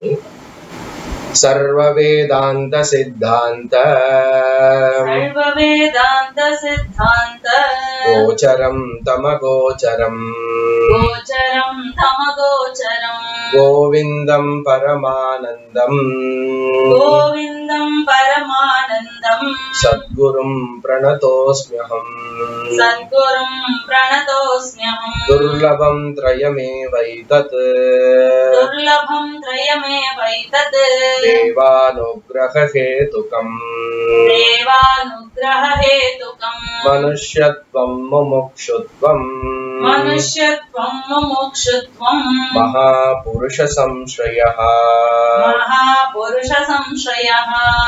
सर्ववेदान्त सिद्धान्त सर्ववेदान्त सिद्धान्त गोचरं तमगोचरम् गोचरं तमगोचरम् गोविन्दं परमानन्दम् गोविन्दं परमानन्दम् सद्गुरुं प्रणतोऽस्म्यहम् सद्गुरुं प्रणतोऽस्म्यहम् दुर्लभं त्रयमेवैतत् दुर्लभं त्रयमेवैतत् देवानुग्ररहेतुकम् देवानुग्ररहेतुकम् मनुष्यत्वं मुमुक्षुत्वम् मनुष्यत्वं मुमुक्षुत्वम् महापुरुषसंश्रयः महापुरुषसंश्रयः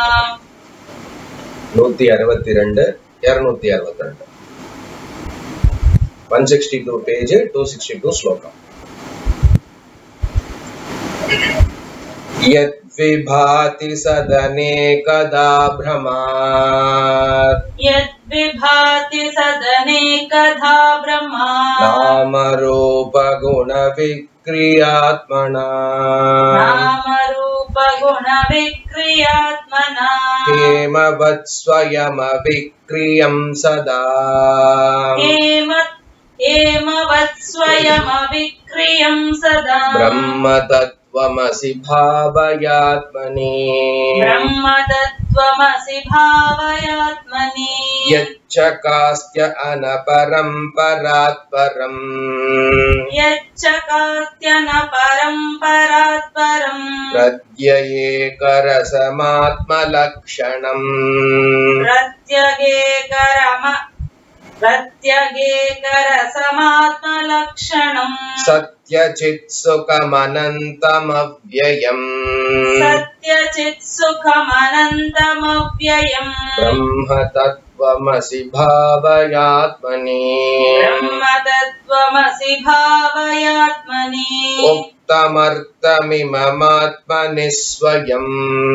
நூத்தி அறுபத்தி ரெண்டு இருநூத்தி அறுபத்தி ரெண்டு one sixty two page two sixty two ஸ்லோகம் यद्विभाति सदनेकदा भ्रमात् यद्विभाति सदनेकधा ब्रह्मा नामरूपगुणविक्रियात्मना नामरूपगुणविक्रियात्मना हेमवत् स्वयमविक्रियं सदा हेम हेमवत् स्वयमविक्रियं सदा ब्रह्मतत्त्वमसि भावयात्मनि ब्रह्मतत्त्वमसि भावयात्मनि यच्चकास्त्य अनपरं परात्परम् यच्चकास्त्यन परम्परात्परम् प्रत्ययेकरसमात्मलक्षणम् प्रत्यगे करम प्रत्यगे करसमात्मलक्षणम् सत्यचित्सुखमनन्तमव्ययम् सत्यचित् सुखमनन्तमव्ययम् ब्रह्मतत्त्वमसि भावयात्मनि ब्रह्मतत्त्वमसि भावयात्मनि उक्तमर्थमिममात्मनि स्वयम्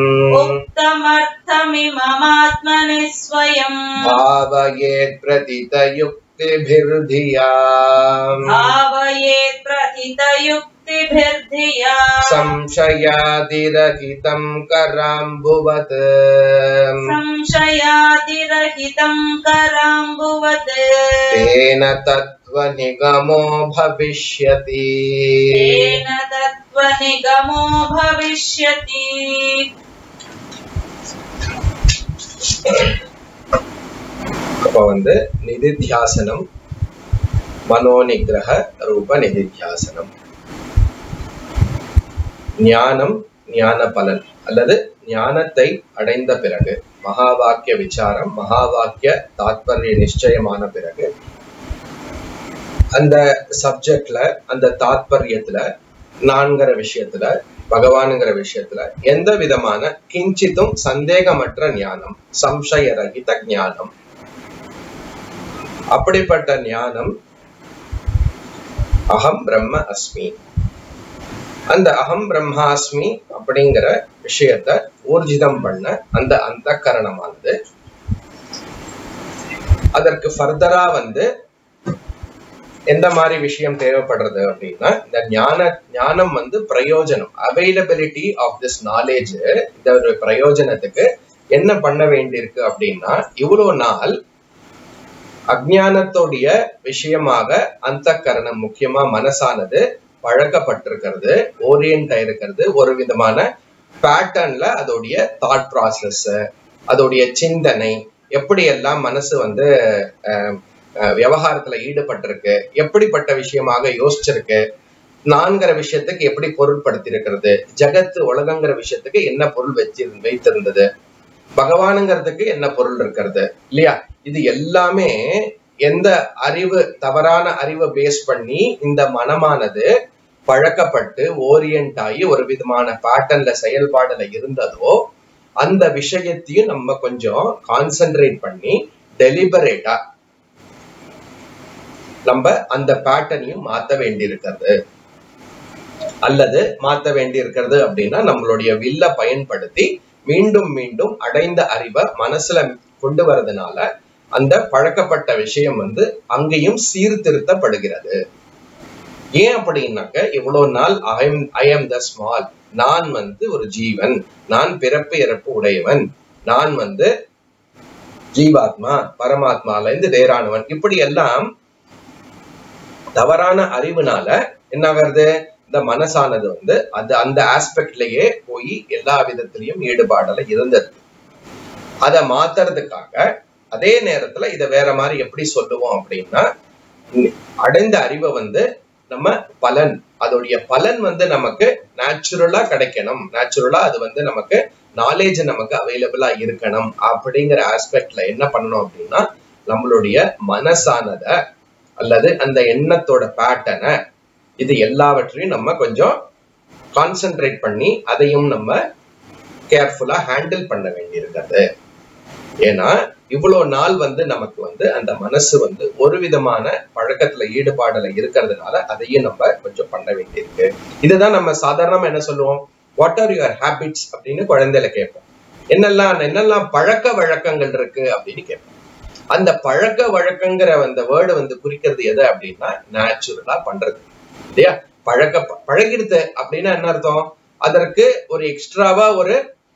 उक्तमर्थमिममात्मनि स्वयम् भावयेत् प्रतितयुक्तिभिर्धिया भावयेत् प्रथितयुक्तिभिर्धिया संशयादिरहितं कराम्बुवत् संशयादिरहितम् कराम्बुवत् तेन तत्त्वनिगमो भविष्यति तेन तत्त्वनिगमो भविष्यति அப்ப வந்து நிதித்தியாசனம் மனோநிகிரக ரூப நிதித்தியாசனம் ஞானம் ஞான பலன் அல்லது ஞானத்தை அடைந்த பிறகு மகா வாக்கிய விசாரம் மகா வாக்கிய தாத்பரிய நிச்சயமான பிறகு அந்த சப்ஜெக்ட்ல அந்த தாத்பரியத்துல நான்கிற விஷயத்துல பகவானுங்கிற விஷயத்துல எந்த விதமான கிஞ்சித்தும் சந்தேகமற்ற ஞானம் சம்சய ரகித ஞானம் அப்படிப்பட்ட ஞானம் அகம் பிரம்ம அஸ்மி அந்த அகம் பிரம்மாஸ்மி அப்படிங்கிற விஷயத்த ஊர்ஜிதம் பண்ண அந்த அந்த கரணமானது அதற்கு ஃபர்தரா வந்து எந்த மாதிரி விஷயம் தேவைப்படுறது அப்படின்னா இந்த ஞான ஞானம் வந்து பிரயோஜனம் அவைலபிலிட்டி ஆஃப் திஸ் நாலேஜ் இந்த ஒரு பிரயோஜனத்துக்கு என்ன பண்ண வேண்டியிருக்கு அப்படின்னா இவ்வளவு நாள் அஜ்ஞானத்துடைய விஷயமாக அந்த கரணம் முக்கியமா மனசானது பழக்கப்பட்டிருக்கிறது ஓரியன்ட் ஆயிருக்கிறது ஒரு விதமான பேட்டர்ன்ல அதோடைய தாட் ப்ராசஸ் அதோடைய சிந்தனை எப்படி எல்லாம் மனசு வந்து அஹ், அஹ், விவகாரத்துல ஈடுபட்டிருக்கு எப்படிப்பட்ட விஷயமாக யோசிச்சிருக்கு நான்கிற விஷயத்துக்கு எப்படி பொருட்படுத்தி இருக்கிறது ஜகத்து உலகங்கிற விஷயத்துக்கு என்ன பொருள் வச்சு வைத்திருந்தது பகவானுங்கிறதுக்கு என்ன பொருள் இருக்கிறது இல்லையா இது எல்லாமே எந்த அறிவு தவறான அறிவை பேஸ் பண்ணி இந்த மனமானது பழக்கப்பட்டு ஓரியன்ட் ஆகி ஒரு விதமான பேட்டர்ன்ல செயல்பாடுல இருந்ததோ அந்த விஷயத்தையும் நம்ம கொஞ்சம் கான்சென்ட்ரேட் பண்ணி டெலிபரேட்டா நம்ம அந்த பேட்டர்னையும் மாத்த வேண்டியிருக்கிறது அல்லது மாத்த வேண்டியிருக்கிறது அப்படின்னா நம்மளுடைய வில்ல பயன்படுத்தி மீண்டும் மீண்டும் அடைந்த அறிவை மனசுல கொண்டு வரதுனால அந்த பழக்கப்பட்ட விஷயம் வந்து அங்கேயும் சீர்திருத்தப்படுகிறது ஏன் அப்படின்னாக்க இவ்வளவு நாள் I am I am the small நான் வந்து ஒரு ஜீவன் நான் பிறப்பு இறப்பு உடையவன் நான் வந்து ஜீவாத்மா பரமாத்மால இருந்து வேறானவன் இப்படி எல்லாம் தவறான அறிவுனால என்ன ஆகிறது இந்த மனசானது வந்து அது அந்த ஆஸ்பெக்ட்லயே போய் எல்லா விதத்திலையும் ஈடுபாடுல இருந்தது அதை மாத்துறதுக்காக அதே நேரத்துல இத வேற மாதிரி எப்படி சொல்லுவோம் அப்படின்னா உம், அடைந்த அறிவை வந்து நம்ம பலன் அதோடைய பலன் வந்து நமக்கு நேச்சுரலா கிடைக்கணும் நேச்சுரலா அது வந்து நமக்கு நாலேஜ் நமக்கு அவைலபிளா இருக்கணும் அப்படிங்கிற ஆஸ்பெக்ட்ல என்ன பண்ணணும் அப்படின்னா நம்மளுடைய மனசானத அல்லது அந்த எண்ணத்தோட பேட்டர்னை இது எல்லாவற்றையும் நம்ம கொஞ்சம் கான்சென்ட்ரேட் பண்ணி அதையும் நம்ம கேர்ஃபுல்லா ஹேண்டில் பண்ண வேண்டியிருக்கிறது ஏன்னா இவ்வளவு நாள் வந்து நமக்கு வந்து அந்த மனசு வந்து ஒரு விதமான பழக்கத்துல ஈடுபாடுல இருக்கிறதுனால அதையும் நம்ம கொஞ்சம் பண்ண வேண்டியிருக்கு இதுதான் நம்ம சாதாரணமா என்ன சொல்லுவோம் வாட் ஆர் யுவர் ஹேபிட்ஸ் அப்படின்னு குழந்தையில கேட்போம் என்னெல்லாம் என்னெல்லாம் பழக்க வழக்கங்கள் இருக்கு அப்படின்னு கேட்போம் அந்த பழக்க வழக்கங்கிற அந்த வேர்டு வந்து குறிக்கிறது எது அப்படின்னா நேச்சுரலா பண்றது இல்லையா பழக்க பழகிடுது அப்படின்னா என்ன அர்த்தம் அதற்கு ஒரு எக்ஸ்ட்ராவா ஒரு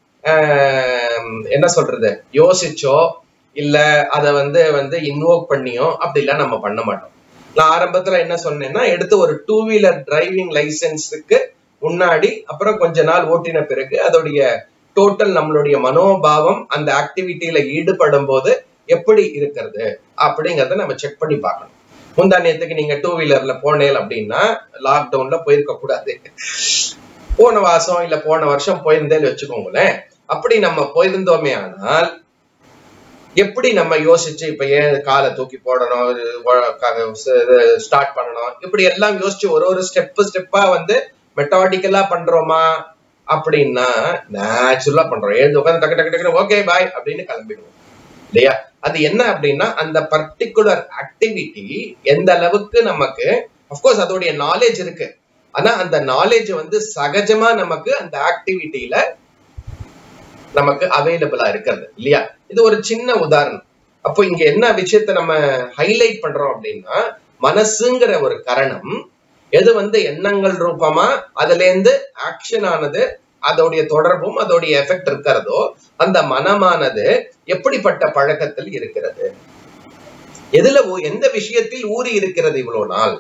ஆஹ், என்ன சொல்றது யோசிச்சோ இல்ல அத வந்து வந்து இன்வோக் பண்ணியோ அப்படிலாம் நம்ம பண்ண மாட்டோம் நான் ஆரம்பத்துல என்ன சொன்னேன்னா எடுத்து ஒரு டூ வீலர் டிரைவிங் லைசென்ஸுக்கு முன்னாடி அப்புறம் கொஞ்ச நாள் ஓட்டின பிறகு அதோடைய டோட்டல் நம்மளுடைய மனோபாவம் அந்த ஆக்டிவிட்டியில ஈடுபடும் போது எப்படி இருக்கிறது அப்படிங்கறத நம்ம செக் பண்ணி பார்க்கணும் முந்தா நேத்துக்கு நீங்க டூ வீலர்ல போனேன் அப்படின்னா லாக்டவுன்ல போயிருக்க கூடாது போன மாசம் இல்ல போன வருஷம் போயிருந்தேன்னு வச்சுக்கோங்களேன் அப்படி நம்ம போயிருந்தோமே ஆனால் எப்படி நம்ம யோசிச்சு இப்ப ஏன் காலை தூக்கி போடணும் ஸ்டார்ட் பண்ணணும் இப்படி எல்லாம் யோசிச்சு ஒரு ஒரு ஸ்டெப் ஸ்டெப்பா வந்து மெட்டாடிக்கலா பண்றோமா அப்படின்னா நேச்சுரலா பண்றோம் எழுந்து உட்காந்து டக்கு டக்கு டக்கு ஓகே பாய் அப்படின்னு கிளம்பிடுவோம் இல்லையா அது என்ன அப்படின்னா அந்த பர்டிகுலர் ஆக்டிவிட்டி எந்த அளவுக்கு நமக்கு அப்கோர்ஸ் அதோடைய நாலேஜ் இருக்கு ஆனா அந்த நாலேஜ் வந்து சகஜமா நமக்கு அந்த ஆக்டிவிட்டியில நமக்கு அவைலபிளா இருக்கிறது இல்லையா இது ஒரு சின்ன உதாரணம் அப்போ இங்க என்ன விஷயத்த நம்ம ஹைலைட் பண்றோம் அப்படின்னா மனசுங்கிற ஒரு கரணம் எது வந்து எண்ணங்கள் ரூபமா அதுல இருந்து ஆக்ஷன் ஆனது அதோடைய தொடர்பும் அதோடைய எஃபெக்ட் இருக்கிறதோ அந்த மனமானது எப்படிப்பட்ட பழக்கத்தில் இருக்கிறது எதுல ஊ- எந்த விஷயத்தில் ஊறி இருக்கிறது இவ்வளவு நாள்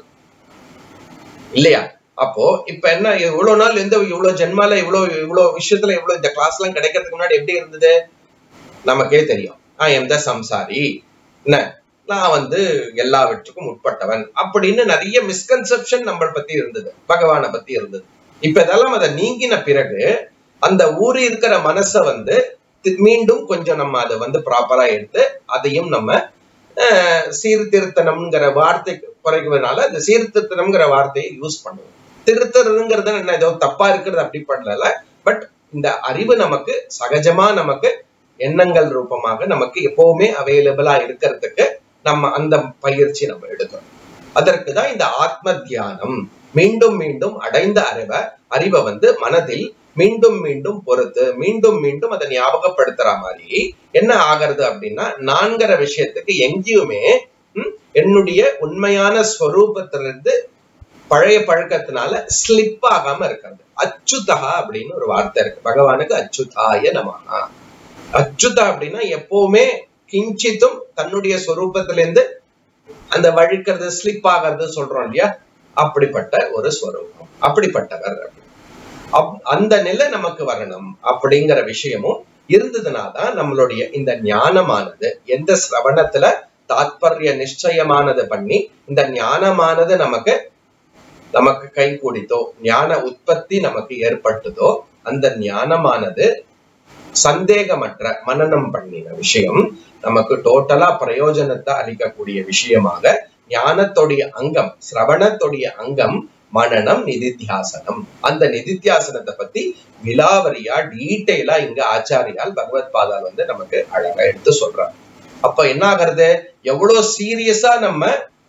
இல்லையா அப்போ இப்ப என்ன இவ்வளவு நாள் எந்த இவ்வளவு ஜென்மால இவ்வளவு இவ்வளவு விஷயத்துல இவ்வளவு இந்த கிளாஸ் எல்லாம் கிடைக்கிறதுக்கு முன்னாடி எப்படி இருந்தது நமக்கே தெரியும் ஐ எம் த சம்சாரி என்ன நான் வந்து எல்லாவற்றுக்கும் உட்பட்டவன் அப்படின்னு நிறைய மிஸ்கன்செப்ஷன் நம்ம பத்தி இருந்தது பகவானை பத்தி இருந்தது இப்ப இதெல்லாம் அதை நீங்கின பிறகு அந்த ஊறி இருக்கிற மனசை வந்து தி- மீண்டும் கொஞ்சம் நம்ம அதை வந்து ப்ராப்பரா எடுத்து அதையும் நம்ம அஹ், சீர்திருத்தனம்ங்கிற வார்த்தை குறைக்கிறதுனால அந்த சீர்திருத்தனம்ங்கிற வார்த்தையை யூஸ் பண்ணுவோம் திருத்தறதுங்கிறது என்ன ஏதோ தப்பா இருக்கிறது அப்படி பண்ணல பட் இந்த அறிவு நமக்கு சகஜமா நமக்கு எண்ணங்கள் ரூபமாக நமக்கு எப்பவுமே அவைலபிளா இருக்கிறதுக்கு நம்ம அந்த பயிற்சி நம்ம எடுக்கணும் அதற்கு தான் இந்த ஆத்ம தியானம் மீண்டும் மீண்டும் அடைந்த அறிவை அறிவை வந்து மனதில் மீண்டும் மீண்டும் பொறுத்து மீண்டும் மீண்டும் அதை ஞாபகப்படுத்துற மாதிரி என்ன ஆகிறது அப்படின்னா நான்கிற விஷயத்துக்கு எங்கேயுமே ம், என்னுடைய உண்மையான ஸ்வரூபத்திலிருந்து பழைய பழக்கத்தினால ஸ்லிப் ஆகாம இருக்கிறது அச்சுதா அப்படின்னு ஒரு வார்த்தை இருக்கு பகவானுக்கு அச்சுதாய நமஹா அச்சுதா அப்படின்னா எப்பவுமே கிஞ்சித்தும் தன்னுடைய ஸ்வரூபத்திலிருந்து அந்த வழிக்கிறது ஸ்லிப் ஆகிறது சொல்றோம் இல்லையா அப்படிப்பட்ட ஒரு ஸ்வரூபம் அப்படிப்பட்டவர் அப்- அந்த நிலை நமக்கு வரணும் அப்படிங்கிற விஷயமும் இருந்ததுனாதான் நம்மளுடைய இந்த ஞானமானது எந்த சிரவணத்துல தாத்பரிய நிச்சயமானது பண்ணி இந்த ஞானமானது நமக்கு நமக்கு கை கூடித்தோ ஞான உற்பத்தி நமக்கு ஏற்பட்டதோ அந்த ஞானமானது சந்தேகமற்ற மனனம் பண்ணின விஷயம் நமக்கு டோட்டலா பிரயோஜனத்தை அளிக்கக்கூடிய விஷயமாக ஞானத்துடைய அங்கம் சிரவணத்துடைய அங்கம் மனனம் நிதித்தியாசனம் அந்த நிதித்தியாசனத்தை பத்தி விலாவரியா டீட்டெயிலா இங்க ஆச்சாரியால் பகவத் பாதால் வந்து நமக்கு அழகா எடுத்து சொல்றார் அப்ப என்ன ஆகிறது எவ்வளவு சீரியஸா நம்ம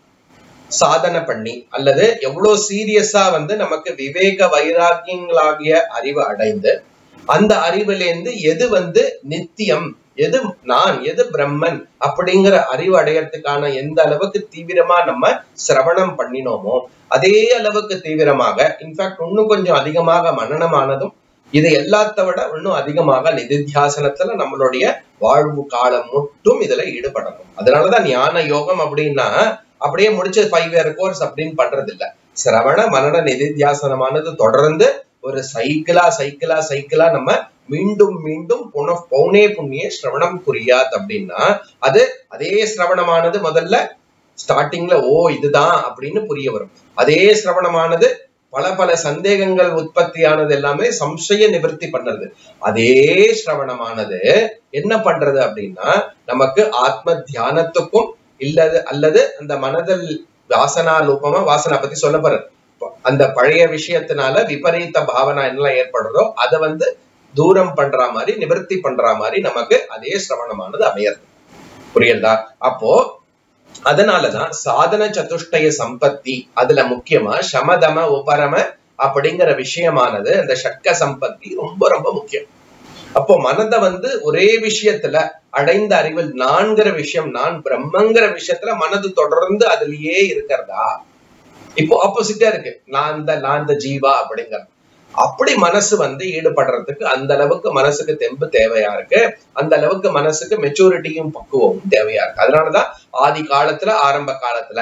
சாதனை பண்ணி அல்லது எவ்வளவு சீரியஸா வந்து நமக்கு விவேக வைராக்கியங்களாகிய அறிவு அடைந்து அந்த அறிவிலேருந்து எது வந்து நித்தியம் எது நான் எது பிரம்மன் அப்படிங்கிற அறிவு அடையறதுக்கான எந்த அளவுக்கு தீவிரமா நம்ம சிரவணம் பண்ணினோமோ அதே அளவுக்கு தீவிரமாக இன்ஃபேக்ட் இன்னும் கொஞ்சம் அதிகமாக மனனமானதும் இது எல்லாத்த விட இன்னும் அதிகமாக நிதித்தியாசனத்துல நம்மளுடைய வாழ்வு காலம் மட்டும் இதுல ஈடுபடணும் அதனாலதான் ஞான யோகம் அப்படின்னா அப்படியே முடிச்சு ஃபைவ் இயர் கோர்ஸ் அப்படின்னு பண்றது இல்ல சிரவண மனன நிதித்தியாசனமானது தொடர்ந்து ஒரு சைக்கிளா சைக்கிளா சைக்கிளா நம்ம மீண்டும் மீண்டும் புன பௌனே புண்ணிய சிரவணம் புரியாது அப்படின்னா அது அதே சிரவணமானது முதல்ல ஸ்டார்டிங்ல ஓ இதுதான் அப்படின்னு புரிய வரும் அதே சிரவணமானது பல பல சந்தேகங்கள் உற்பத்தியானது எல்லாமே சம்சய நிவர்த்தி பண்றது அதே சிரவணமானது என்ன பண்றது அப்படின்னா நமக்கு ஆத்ம தியானத்துக்கும் இல்லது அல்லது அந்த மனதில் வாசனா லூபமா வாசனா பத்தி சொல்ல போறது அந்த பழைய விஷயத்தினால விபரீத பாவனா என்னெல்லாம் ஏற்படுறதோ அதை வந்து தூரம் பண்ற மாதிரி நிவர்த்தி பண்ற மாதிரி நமக்கு அதே சிரவணமானது அமையறது புரியுதா அப்போ அதனாலதான் சாதன சதுஷ்டய சம்பத்தி அதுல முக்கியமா சமதம உபரம அப்படிங்கிற விஷயமானது அந்த ஷட்க சம்பத்தி ரொம்ப ரொம்ப முக்கியம் அப்போ மனதை வந்து ஒரே விஷயத்துல அடைந்த அறிவில் நான்கிற விஷயம் நான் பிரம்மங்கிற விஷயத்துல மனது தொடர்ந்து அதுலயே இருக்கிறதா இப்போ ஆப்போசிட்டா இருக்கு நான் இந்த நான் இந்த ஜீவா அப்படிங்கிறது அப்படி மனசு வந்து ஈடுபடுறதுக்கு அந்த அளவுக்கு மனசுக்கு தெம்பு தேவையா இருக்கு அந்த அளவுக்கு மனசுக்கு மெச்சூரிட்டியும் பக்குவமும் தேவையா இருக்கு அதனாலதான் ஆதி காலத்துல ஆரம்ப காலத்துல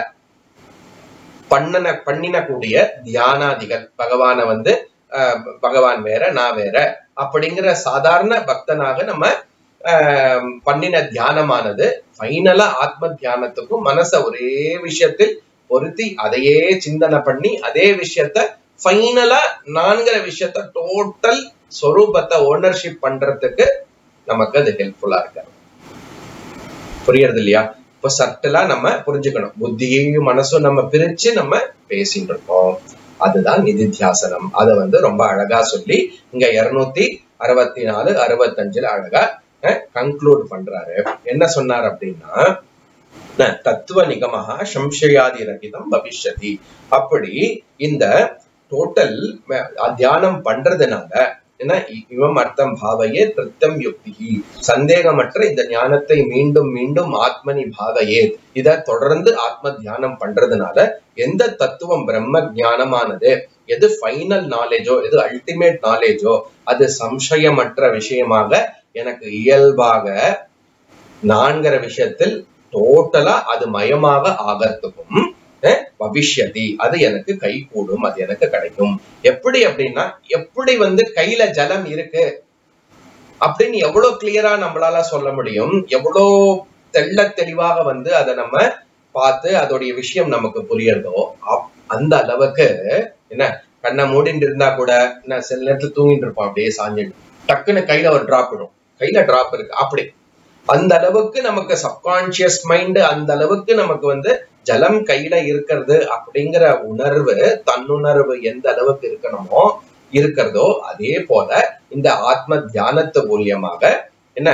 பண்ணன பண்ணின கூடிய தியானாதிகள் பகவானை வந்து ஆஹ் பகவான் வேற நான் வேற அப்படிங்கிற சாதாரண பக்தனாக நம்ம ஆஹ் பண்ணின தியானமானது ஃபைனலா ஆத்ம தியானத்துக்கும் மனச ஒரே விஷயத்தில் பொருத்தி அதையே சிந்தனை பண்ணி அதே விஷயத்த ஃபைனலா நான்கிற விஷயத்த டோட்டல் ஸ்வரூபத்தை ஓனர்ஷிப் பண்றதுக்கு நமக்கு அது ஹெல்ப்ஃபுல்லா இருக்கு புரியறது இல்லையா இப்ப சட்டலா நம்ம புரிஞ்சுக்கணும் புத்தியையும் மனசும் நம்ம பிரிச்சு நம்ம பேசிட்டு இருக்கோம் அதுதான் நிதித்தியாசனம் அதை வந்து ரொம்ப அழகா சொல்லி இங்க இருநூத்தி அறுபத்தி நாலு அறுபத்தஞ்சுல அழகா கன்க்ளூட் பண்றாரு என்ன சொன்னார் அப்படின்னா தத்துவ நிகமஹா சம்சயாதி ரகிதம் பவிஷ்யதி அப்படி இந்த டோட்டல் தியானம் பண்றதுனால என்ன இவம் அர்த்தம் பாவையே பிரத்தம் யுக்தி சந்தேகமற்ற இந்த ஞானத்தை மீண்டும் மீண்டும் ஆத்மனி பாவையே இத தொடர்ந்து ஆத்ம தியானம் பண்றதுனால எந்த தத்துவம் பிரம்ம ஞானமானது எது ஃபைனல் நாலேஜோ எது அல்டிமேட் நாலேஜோ அது சம்சயமற்ற விஷயமாக எனக்கு இயல்பாக நான்கிற விஷயத்தில் டோட்டலா அது மயமாக ஆகிறதுக்கும் பவிஷ்யதி அது எனக்கு கை கூடும் அது எனக்கு கிடைக்கும் எப்படி அப்படின்னா எப்படி வந்து கையில ஜலம் இருக்கு அப்படின்னு எவ்வளவு கிளியரா நம்மளால சொல்ல முடியும் எவ்வளோ தெள்ள தெளிவாக வந்து அதை நம்ம பார்த்து அதோடைய விஷயம் நமக்கு புரியறதோ அந்த அளவுக்கு என்ன கண்ணை மூடிட்டு இருந்தா கூட என்ன சில நேரத்துல தூங்கிட்டு இருப்போம் அப்படியே சாஞ்சிட்டு டக்குன்னு கையில ஒரு டிராப் விடும் கையில டிராப் இருக்கு அப்படி அந்த அளவுக்கு நமக்கு சப்கான்சியஸ் மைண்ட் அந்த அளவுக்கு நமக்கு வந்து ஜலம் கையில இருக்கிறது அப்படிங்கிற உணர்வு தன்னுணர்வு எந்த அளவுக்கு இருக்கணுமோ இருக்கிறதோ அதே போல இந்த ஆத்ம தியானத்து மூலியமாக என்ன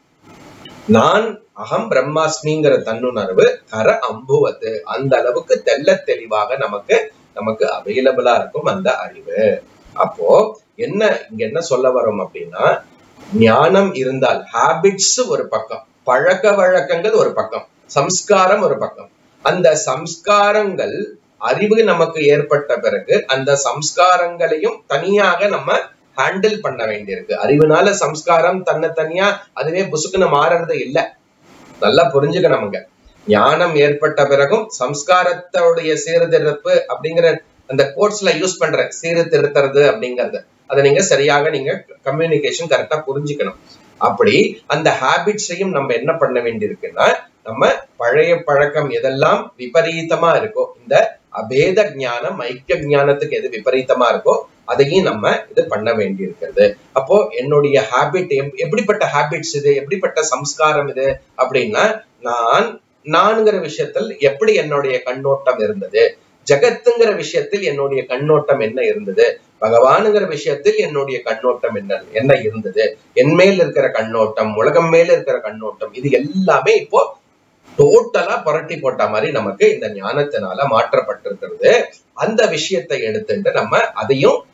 நான் அகம் பிரம்மாஸ்மிங்கிற தன்னுணர்வு கர அம்புவது அந்த அளவுக்கு தெல்ல தெளிவாக நமக்கு நமக்கு அவைலபிளா இருக்கும் அந்த அறிவு அப்போ என்ன இங்க என்ன சொல்ல வரோம் அப்படின்னா ஞானம் இருந்தால் ஹாபிட்ஸ் ஒரு பக்கம் பழக்க வழக்கங்கள் ஒரு பக்கம் சம்ஸ்காரம் ஒரு பக்கம் அந்த சம்ஸ்காரங்கள் அறிவு நமக்கு ஏற்பட்ட பிறகு அந்த சம்ஸ்காரங்களையும் தனியாக நம்ம ஹேண்டில் பண்ண வேண்டியிருக்கு அறிவுனால சம்ஸ்காரம் தன்னை தனியா அதுவே புசுக்குன்னு மாறுறது இல்லை நல்லா புரிஞ்சுக்கணும் நமங்க ஞானம் ஏற்பட்ட பிறகும் சம்ஸ்காரத்தோடைய சீர்திருப்பு அப்படிங்கிற அந்த கோர்ஸ்ல யூஸ் பண்ற சீர்திருத்துறது அப்படிங்கறது அதை நீங்க சரியாக நீங்க கம்யூனிகேஷன் கரெக்டா புரிஞ்சுக்கணும் அப்படி அந்த ஹேபிட்ஸையும் நம்ம என்ன பண்ண வேண்டியிருக்குன்னா நம்ம பழைய பழக்கம் எதெல்லாம் விபரீதமா இருக்கோ இந்த அபேத ஞானம் ஐக்கிய ஞானத்துக்கு எது விபரீதமா இருக்கோ அதையும் நம்ம இது பண்ண வேண்டி இருக்கிறது அப்போ என்னுடைய ஹேபிட் எப்படிப்பட்ட ஹேபிட்ஸ் இது எப்படிப்பட்ட சம்ஸ்காரம் இது அப்படின்னா நான் நான்கிற விஷயத்தில் எப்படி என்னுடைய கண்ணோட்டம் இருந்தது ஜகத்துங்கிற விஷயத்தில் என்னுடைய கண்ணோட்டம் என்ன இருந்தது பகவானுங்கிற விஷயத்தில் என்னுடைய கண்ணோட்டம் என்ன என்ன இருந்தது என் மேல் இருக்கிற கண்ணோட்டம் உலகம் மேல இருக்கிற கண்ணோட்டம் இது எல்லாமே இப்போ டோட்டலா புரட்டி போட்ட மாதிரி நமக்கு இந்த ஞானத்தினால மாற்றப்பட்டிருக்கிறது அந்த விஷயத்தை எடுத்துட்டு நம்ம அதையும்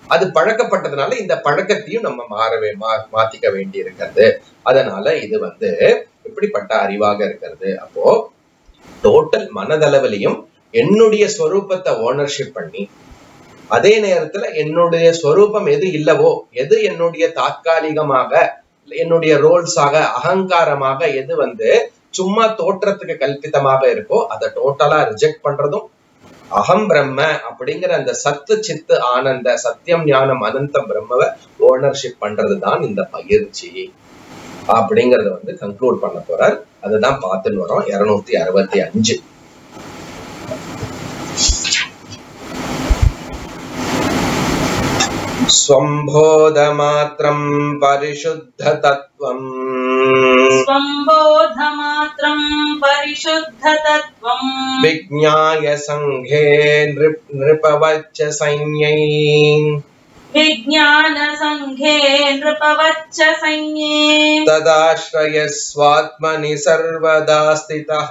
அது பழக்கப்பட்டதுனால இந்த பழக்கத்தையும் நம்ம மாறவே மா மாத்திக்க வேண்டி இருக்கிறது அதனால இது வந்து இப்படிப்பட்ட அறிவாக இருக்கிறது அப்போ டோட்டல் மனதளவிலையும் என்னுடைய ஸ்வரூபத்தை ஓனர்ஷிப் பண்ணி அதே நேரத்துல என்னுடைய ஸ்வரூபம் எது இல்லவோ எது என்னுடைய தாத்காலிகமாக என்னுடைய ரோல்ஸாக அகங்காரமாக எது வந்து சும்மா தோற்றத்துக்கு கல்பிதமாக இருக்கோ அதை டோட்டலா ரிஜெக்ட் பண்றதும் அகம் பிரம்ம அப்படிங்கிற அந்த சத்து சித்து ஆனந்த சத்தியம் ஞானம் அனந்தம் பிரம்மவை ஓனர்ஷிப் பண்றது தான் இந்த பயிற்சி அப்படிங்கறத வந்து கன்க்ளூட் பண்ண போறார் அதுதான் பார்த்துன்னு வரோம் இருநூத்தி அறுபத்தி அஞ்சு स्वम्भोधमात्रम् परिशुद्धतत्त्वम् स्वम्बोधमात्रम् परिशुद्धतत्त्वम् विज्ञाय सङ्घे नृप नृपवच्च सैन्यै विज्ञानसङ्घे नृपवच्च सैन्ये तदाश्रयस्वात्मनि सर्वदा स्थितः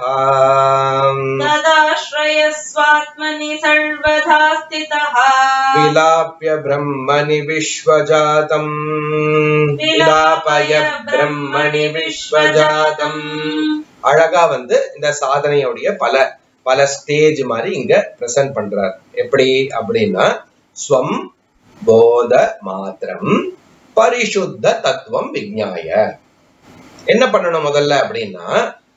तदाश्रयस्वात्मनि सर्वदा स्थितः विलाप्य ब्रह्मणि विश्वजातम् विलापय ब्रह्मणि विश्वजातम् அழகா வந்து இந்த சாதனையுடைய பல பல ஸ்டேஜ் மாதிரி இங்க பிரசன்ட் பண்றார் எப்படி அப்படின்னா ஸ்வம் போத மாத்திரம் பரிசுத்த தத்துவம் விஞ்ஞாய என்ன பண்ணணும் முதல்ல அப்படின்னா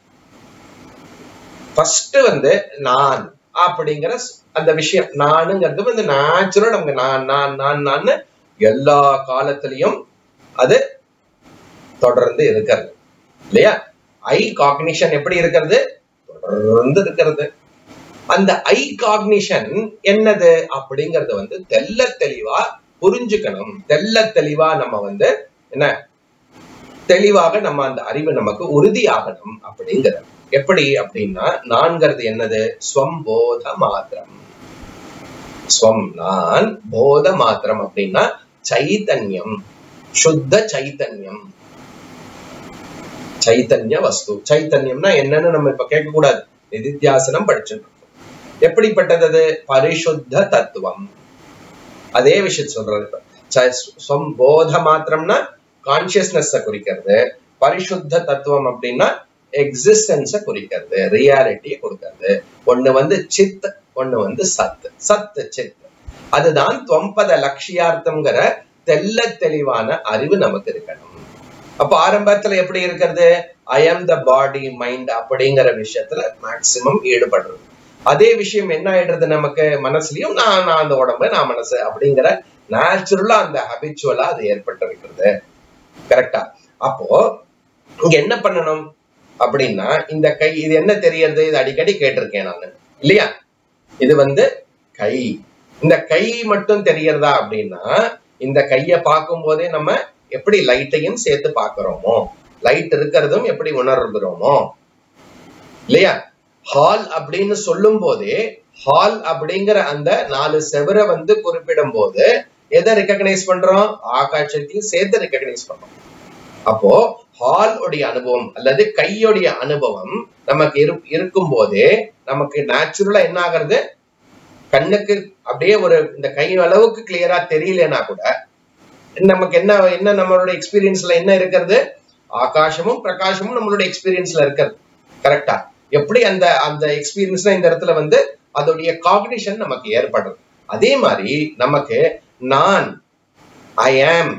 ஃபர்ஸ்ட் வந்து நான் அப்படிங்கிற ஸ்- அந்த விஷயம் நானுங்கிறது வந்து நேச்சுரல் நமக்கு நான் நான் நான் நான் எல்லா காலத்திலையும் அது தொடர்ந்து இருக்கிறது இல்லையா ஐ காக்னிஷன் எப்படி இருக்கிறது தொடர்ந்து இருக்கிறது அந்த ஐ காக்னிஷன் என்னது அப்படிங்கறது வந்து தெல்ல தெளிவா புரிஞ்சுக்கணும் தெல்ல தெளிவா நம்ம வந்து என்ன தெளிவாக நம்ம அந்த அறிவு நமக்கு உறுதியாகணும் அப்படிங்கிறது எப்படி அப்படின்னா நான்கிறது என்னது ஸ்வம்போத மாத்திரம் ஸ்வம் நான் போத மாத்திரம் அப்படின்னா சைத்தன்யம் சுத்த சைத்தன்யம் சைத்தன்ய வஸ்து சைத்தன்யம்னா என்னன்னு நம்ம இப்ப கேட்க கூடாது நிதித்தியாசனம் படிச்சுட்டு இருக்கோம் எப்படிப்பட்டது அது பரிசுத்த தத்துவம் அதே விஷயம் சொல்றது இப்ப ச- ஸ்வம் போத மாத்திரம்னா கான்சியஸ்னஸ் குறிக்கிறது பரிசுத்த தத்துவம் அப்படின்னா எக்ஸிஸ்டன்ஸ குறிக்கிறது ரியாலிட்டியை கொடுக்கிறது ஒண்ணு வந்து சித் ஒண்ணு வந்து சத் சத் சித் அதுதான் தொம்பத லட்சியார்த்தம்ங்கிற தெல்ல தெளிவான அறிவு நமக்கு இருக்கணும் அப்ப ஆரம்பத்துல எப்படி இருக்கிறது ஐ am த பாடி மைண்ட் அப்படிங்கிற விஷயத்துல மேக்சிமம் ஈடுபடுறது அதே விஷயம் என்ன ஆயிடுறது நமக்கு மனசுலயும் நான் நான் அந்த உடம்பு நான் மனசு அப்படிங்கிற நேச்சுரலா அந்த ஹபிச்சுவலா அது ஏற்பட்டு இருக்கிறது கரெக்டா அப்போ இங்க என்ன பண்ணணும் அப்படின்னா இந்த கை இது என்ன தெரியறது இது அடிக்கடி கேட்டிருக்கேன் நான் இல்லையா இது வந்து கை இந்த கை மட்டும் தெரியறதா அப்படின்னா இந்த கைய பார்க்கும் போதே நம்ம எப்படி லைட்டையும் சேர்த்து பார்க்கிறோமோ லைட் இருக்கிறதும் எப்படி உணர்கிறோமோ இல்லையா ஹால் அப்படின்னு சொல்லும் போதே ஹால் அப்படிங்கிற அந்த நாலு செவரை வந்து குறிப்பிடும் போது எதை ரெக்கக்னைஸ் பண்றோம் ஆகாசத்தையும் சேர்த்து ரெக்கக்னைஸ் பண்றோம் அப்போ ஹால் உடைய அனுபவம் அல்லது கையுடைய அனுபவம் நமக்கு இரு இருக்கும் போதே நமக்கு நேச்சுரலா என்ன ஆகுறது கண்ணுக்கு அப்படியே ஒரு இந்த கை அளவுக்கு கிளியரா தெரியலனா கூட நமக்கு என்ன என்ன நம்மளோட எக்ஸ்பீரியன்ஸ்ல என்ன இருக்கிறது ஆகாசமும் பிரகாசமும் நம்மளோட எக்ஸ்பீரியன்ஸ்ல இருக்கிறது கரெக்டா எப்படி அந்த அந்த எக்ஸ்பீரியன்ஸ்ல இந்த இடத்துல வந்து அதோடைய காக்னிஷன் நமக்கு ஏற்படுறது அதே மாதிரி நமக்கு நான் ஐ ஆம்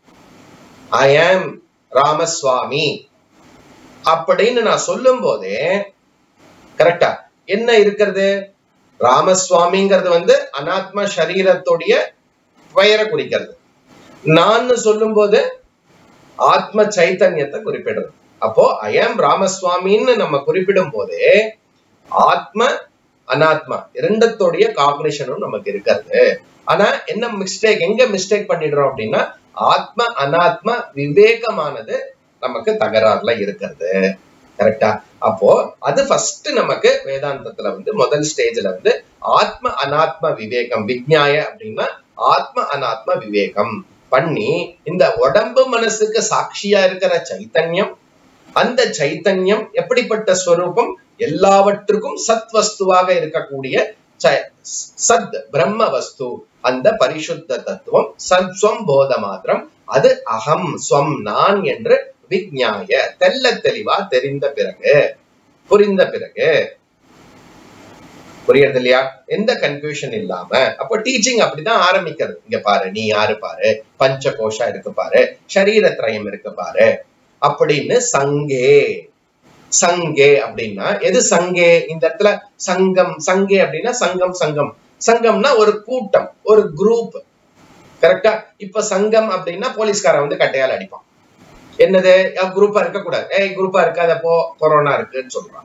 ஐ ஆம் ராமசுவாமி அப்படின்னு நான் சொல்லும் போதே கரெக்டா என்ன இருக்கிறது ராமசுவாமிங்கிறது வந்து அனாத்ம சரீரத்துடைய பெயரை குறிக்கிறது நான் சொல்லும் போது ஆத்ம சைத்தன்யத்தை குறிப்பிடுறது அப்போ ஐஎம் ராமசுவாமின்னு நம்ம குறிப்பிடும் போதே ஆத்ம அனாத்மா இரண்டத்தோடைய காம்பினேஷனும் நமக்கு இருக்கிறது ஆனா என்ன மிஸ்டேக் எங்க மிஸ்டேக் பண்ணிடுறோம் அப்படின்னா ஆத்ம அனாத்ம விவேகமானது நமக்கு தகராறுல இருக்கிறது கரெக்டா அப்போ அது ஃபர்ஸ்ட் நமக்கு வேதாந்தத்துல வந்து முதல் ஸ்டேஜ்ல வந்து ஆத்ம அனாத்ம விவேகம் விக்ஞாய அப்படின்னா ஆத்ம அனாத்ம விவேகம் பண்ணி இந்த உடம்பு மனசுக்கு சாட்சியா இருக்கிற சைத்தன்யம் அந்த சைத்தன்யம் எப்படிப்பட்ட ஸ்வரூபம் எல்லாவற்றுக்கும் சத்வஸ்துவாக இருக்கக்கூடிய ச- சத் பிரம்ம வஸ்து அந்த பரிசுத்த தத்துவம் சத் ஸ்வம் போத மாத்திரம் அது அகம் ஸ்வம் நான் என்று விஞ்ஞாய தெல்ல தெளிவா தெரிந்த பிறகு புரிந்த பிறகு புரியுறது இல்லையா எந்த கன்ஃபியூஷன் இல்லாம அப்போ டீச்சிங் அப்படிதான் ஆரம்பிக்கிறது இங்க பாரு நீ யாரு பாரு பஞ்ச கோஷா இருக்கு பாரு சரீரத்ரயம் இருக்கு பாரு அப்படின்னு சங்கே சங்கே அப்படின்னா எது சங்கே இந்த இடத்துல சங்கம் சங்கே அப்படின்னா சங்கம் சங்கம் சங்கம்னா ஒரு கூட்டம் ஒரு குரூப் கரெக்டா இப்ப சங்கம் அப்படின்னா போலீஸ்காரன் வந்து கட்டையால் அடிப்பான் என்னது குரூப்பா இருக்க கூடாது ஏய் குரூப்பா இருக்காதப்போ கொரோனா இருக்குன்னு சொல்றான்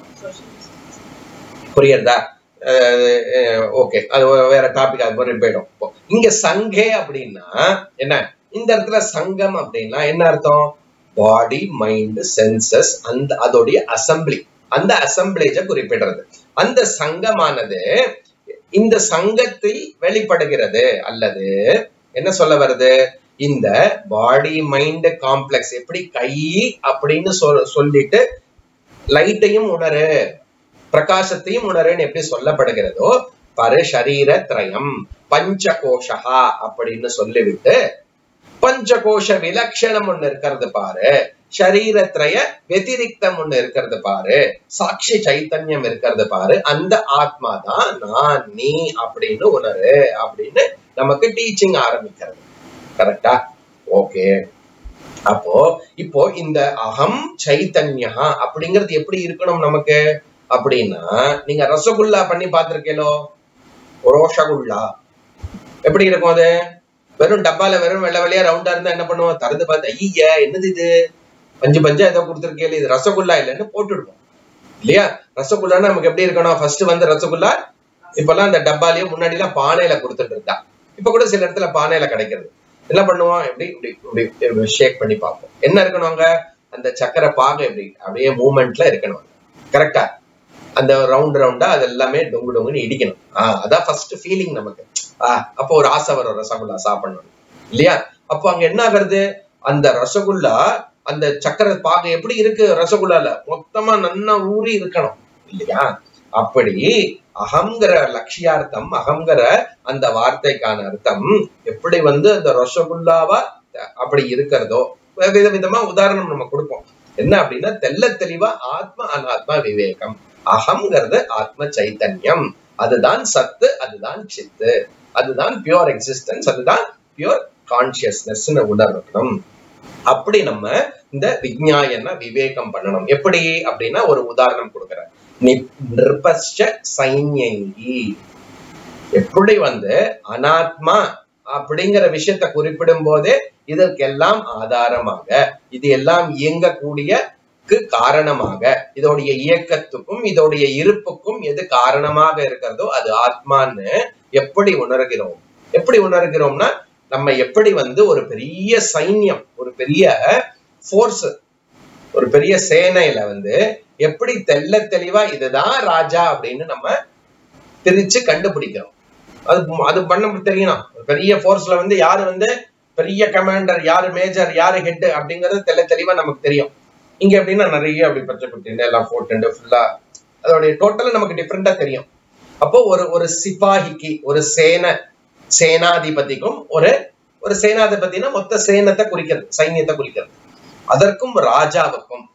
புரியுறதா ஓகே அது ஒரு வேற டாபிக் அது மாதிரி போயிடும் இப்போ இங்க சங்கே அப்படின்னா என்ன இந்த இடத்துல சங்கம் அப்படின்னா என்ன அர்த்தம் பாடி மைண்ட் சென்சஸ் அந்த அதோடைய அசம்பிளி அந்த அசம்பிளேஜ குறிப்பிடுறது அந்த சங்கமானது இந்த சங்கத்தில் வெளிப்படுகிறது அல்லது என்ன சொல்ல வருது இந்த பாடி மைண்ட் காம்ப்ளெக்ஸ் எப்படி கை அப்படின்னு சொல் சொல்லிட்டு லைட்டையும் உணரு பிரகாசத்தையும் உணருன்னு எப்படி சொல்லப்படுகிறதோ பரு சரீர திரயம் பஞ்சகோஷா அப்படின்னு சொல்லிவிட்டு பஞ்சகோஷ விலட்சணம் ஒண்ணு இருக்கிறது பாரு சரீரத்ரய வெதிரிக்தம் ஒண்ணு இருக்கிறது பாரு சாட்சி சைத்தன்யம் இருக்கிறது பாரு அந்த ஆத்மா தான் நான் நீ அப்படின்னு உணரு அப்படின்னு நமக்கு டீச்சிங் ஆரம்பிக்கிறது கரெக்டா ஓகே அப்போ இப்போ இந்த அகம் சைத்தன்யா அப்படிங்கிறது எப்படி இருக்கணும் நமக்கு அப்படின்னா நீங்க ரசகுல்லா பண்ணி பார்த்திருக்கீங்களோ ரோஷகுல்லா எப்படி இருக்கும் அது வெறும் டப்பால வெறும் வெள்ளை வெள்ளையா ரவுண்டா இருந்தா என்ன பண்ணுவோம் திறந்து பார்த்து ஐய என்னது இது பஞ்சு பஞ்சா ஏதோ கொடுத்துருக்கேன் இது ரசகுல்லா இல்லைன்னு போட்டுடுவோம் இல்லையா ரசகுல்லான்னா நமக்கு எப்படி இருக்கணும் ஃபர்ஸ்ட் வந்து ரசகுல்லா இப்பெல்லாம் அந்த டப்பாலயே முன்னாடி எல்லாம் பானையில கொடுத்துட்டு இருந்தா இப்ப கூட சில இடத்துல பானையில கிடைக்கிறது என்ன பண்ணுவோம் எப்படி இப்படி இப்படி ஷேக் பண்ணி பார்ப்போம் என்ன இருக்கணும் அங்க அந்த சக்கரை பாகு எப்படி அப்படியே மூமெண்ட்ல இருக்கணும் கரெக்டா அந்த ரவுண்ட் ரவுண்டா அது எல்லாமே டொங்கு டொங்குன்னு இடிக்கணும் ஆஹ் அதான் ஃபர்ஸ்ட் ஃபீலிங் நமக்கு ஆஹ் அப்போ ஒரு ஆசை வரும் ரசகுல்லா சாப்பிடணும் இல்லையா அப்போ அங்க என்ன ஆகுறது அந்த ரசகுல்லா அந்த சக்கரை பாகு எப்படி இருக்கு ரசகுல்லால மொத்தமா நன்னா ஊறி இருக்கணும் இல்லையா அப்படி அகங்கிற லட்சியார்த்தம் அகங்கிற அந்த வார்த்தைக்கான அர்த்தம் எப்படி வந்து அந்த ரசகுல்லாவா அப்படி இருக்கிறதோ வித விதமா உதாரணம் நம்ம கொடுப்போம் என்ன அப்படின்னா தெல்ல தெளிவா ஆத்ம அனாத்மா விவேகம் அகங்கிறது ஆத்ம சைத்தன்யம் அதுதான் சத்து அதுதான் சித்து அதுதான் பியோர் எக்ஸிஸ்டன்ஸ் அதுதான் பியோர் கான்சியஸ்னஸ் உணரணும் அப்படி நம்ம இந்த விஜயாயன விவேகம் பண்ணணும் எப்படி அப்படின்னா ஒரு உதாரணம் கொடுக்குறேன் நிர்பஸ்ச சைன்யங்கி எப்படி வந்து அனாத்மா அப்படிங்கிற விஷயத்தை குறிப்பிடும் போதே இதற்கெல்லாம் ஆதாரமாக இது எல்லாம் இயங்கக்கூடிய காரணமாக இதோடைய இயக்கத்துக்கும் இதோடைய இருப்புக்கும் எது காரணமாக இருக்கிறதோ அது ஆத்மான்னு எப்படி உணர்கிறோம் எப்படி உணர்கிறோம்னா நம்ம எப்படி வந்து ஒரு பெரிய சைன்யம் ஒரு பெரிய போர்ஸ் ஒரு பெரிய சேனையில வந்து எப்படி தெல்ல தெளிவா இதுதான் ராஜா அப்படின்னு நம்ம பிரிச்சு கண்டுபிடிக்கிறோம் அது அது பண்ண தெரியணும் பெரிய போர்ஸ்ல வந்து யாரு வந்து பெரிய கமாண்டர் யாரு மேஜர் யாரு ஹெட் அப்படிங்கறது தெல்ல தெளிவா நமக்கு தெரியும் இங்க எப்படின்னா நிறைய அப்படி பச்சை குட்டின்னு எல்லாம் போட்டு ஃபுல்லா அதோடைய டோட்டலா நமக்கு டிஃப்ரெண்டா தெரியும் அப்போ ஒரு ஒரு சிப்பாகிக்கு ஒரு சேன சேனாதிபதிக்கும் ஒரு ஒரு சேனாதிபதினா மொத்த சேனத்தை குறிக்கிறது சைன்யத்தை குறிக்கிறது அதற்கும் ராஜாவுக்கும்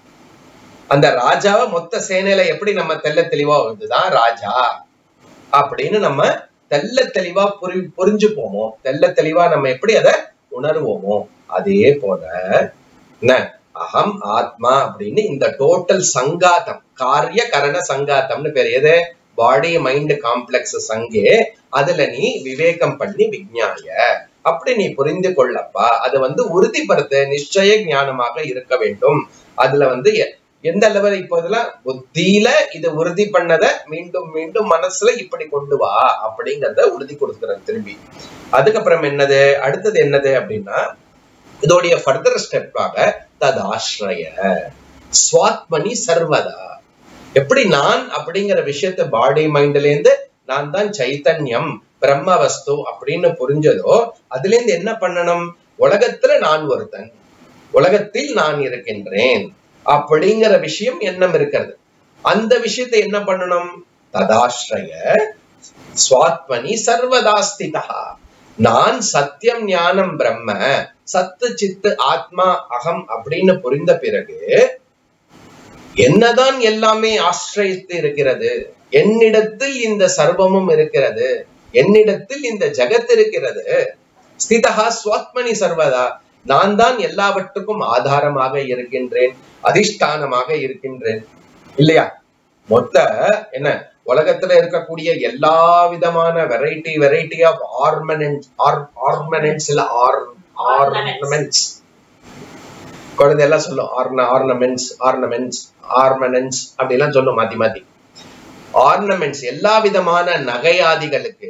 அந்த ராஜாவை மொத்த சேனையில எப்படி நம்ம தெல்ல தெளிவா வந்துதான் ராஜா அப்படின்னு நம்ம தெல்ல தெளிவா புரி புரிஞ்சுப்போமோ தெல்ல தெளிவா நம்ம எப்படி அதை உணர்வோமோ அதே போல என்ன அகம் ஆத்மா அப்படின்னு இந்த டோட்டல் சங்காத்தம் காரிய கரண சங்காத்தம்னு பேர் எது பாடி மைண்ட் காம்ப்ளெக்ஸ் சங்கே அதுல நீ விவேகம் பண்ணி விஞ்ஞாய அப்படி நீ புரிந்து கொள்ளப்பா அதை வந்து உறுதிப்படுத்த நிச்சய ஞானமாக இருக்க வேண்டும் அதுல வந்து எந்த லெவல் இப்போ இதெல்லாம் புத்தியில இதை உறுதி பண்ணத மீண்டும் மீண்டும் மனசுல இப்படி கொண்டு வா அப்படிங்கறத உறுதி கொடுக்குறேன் திரும்பி அதுக்கப்புறம் என்னது அடுத்தது என்னது அப்படின்னா இதோடைய ஃபர்தர் ஸ்டெப்பாக ததாஸ்ரய ஸ்வாத்மனி சர்வதா எப்படி நான் அப்படிங்கிற விஷயத்த பாடி மைண்ட்ல இருந்து நான் தான் சைத்தன்யம் பிரம்ம வஸ்து அப்படின்னு புரிஞ்சதோ அதுல இருந்து என்ன பண்ணணும் உலகத்துல நான் ஒருத்தன் உலகத்தில் நான் இருக்கின்றேன் அப்படிங்கிற விஷயம் எண்ணம் இருக்கிறது அந்த விஷயத்தை என்ன பண்ணணும் ததாஸ்ரய சுவாத்மனி சர்வதாஸ்திதா நான் சத்தியம் ஞானம் பிரம்ம சத்து சித்து ஆத்மா அகம் அப்படின்னு புரிந்த பிறகு என்னதான் எல்லாமே ஆசிரியத்து இருக்கிறது என்னிடத்தில் இந்த சர்வமும் இருக்கிறது என்னிடத்தில் இந்த ஜகத் இருக்கிறது ஸ்திதா சுவாத்மனி சர்வதா நான் தான் எல்லாவற்றுக்கும் ஆதாரமாக இருக்கின்றேன் அதிஷ்டானமாக இருக்கின்றேன் இல்லையா மொத்த என்ன உலகத்துல இருக்கக்கூடிய எல்லா விதமான variety variety of ornament ornaments இல்ல ஆர் ஆர்னமெண்ட்ஸ் குழந்தை எல்லாம் சொல்லும் ஆர்ன ஆர்னமெண்ட்ஸ் ஆர்னமெண்ட்ஸ் ஆர்மனன்ஸ் அப்படிலாம் சொல்லும் மாத்தி மாத்தி ஆர்னமெண்ட்ஸ் எல்லா விதமான நகையாதிகளுக்கு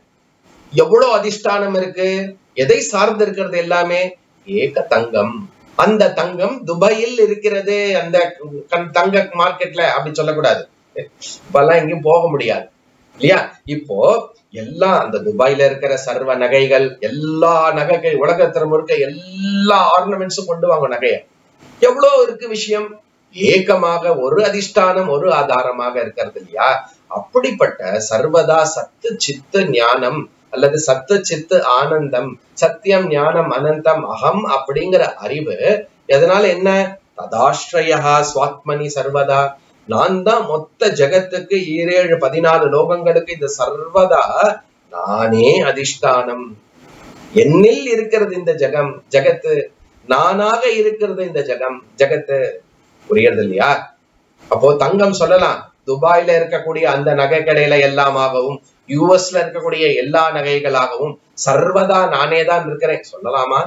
எவ்வளவு அதிஷ்டானம் இருக்கு எதை சார்ந்து இருக்கிறது எல்லாமே ஏக தங்கம் அந்த தங்கம் துபாயில் இருக்கிறது அந்த கண்- தங்க மார்க்கெட்ல அப்படி சொல்லக்கூடாது இப்பெல்லாம் எங்கேயும் போக முடியாது இல்லையா இப்போ எல்லாம் அந்த துபாயில இருக்கிற சர்வ நகைகள் எல்லா நகைகள் உலகத்துல முழுக்க எல்லா ஆர்னமெண்ட்ஸும் கொண்டு வாங்க நகைய எவ்வளவு இருக்கு விஷயம் ஏகமாக ஒரு அதிஷ்டானம் ஒரு ஆதாரமாக இருக்கிறது இல்லையா அப்படிப்பட்ட சர்வதா சத்து சித்து ஞானம் அல்லது சத்து சித்து ஆனந்தம் சத்தியம் ஞானம் அனந்தம் அகம் அப்படிங்கிற அறிவு எதனால என்ன ததாஸ்ரயா சுவாத்மனி சர்வதா நான் தான் மொத்த ஜகத்துக்கு ஈரேழு பதினாலு லோகங்களுக்கு இந்த சர்வதா நானே அதிஷ்டானம் என்னில் இருக்கிறது இந்த ஜகம் ஜகத்து நானாக இருக்கிறது இந்த ஜகம் ஜகத்து புரியுறது இல்லையா அப்போ தங்கம் சொல்லலாம் துபாயில இருக்கக்கூடிய அந்த நகை கடையில எல்லாமாகவும் யூஎஸ்ல இருக்கக்கூடிய எல்லா நகைகளாகவும் சர்வதா நானே தான் இருக்கிறேன் சொல்லலாமா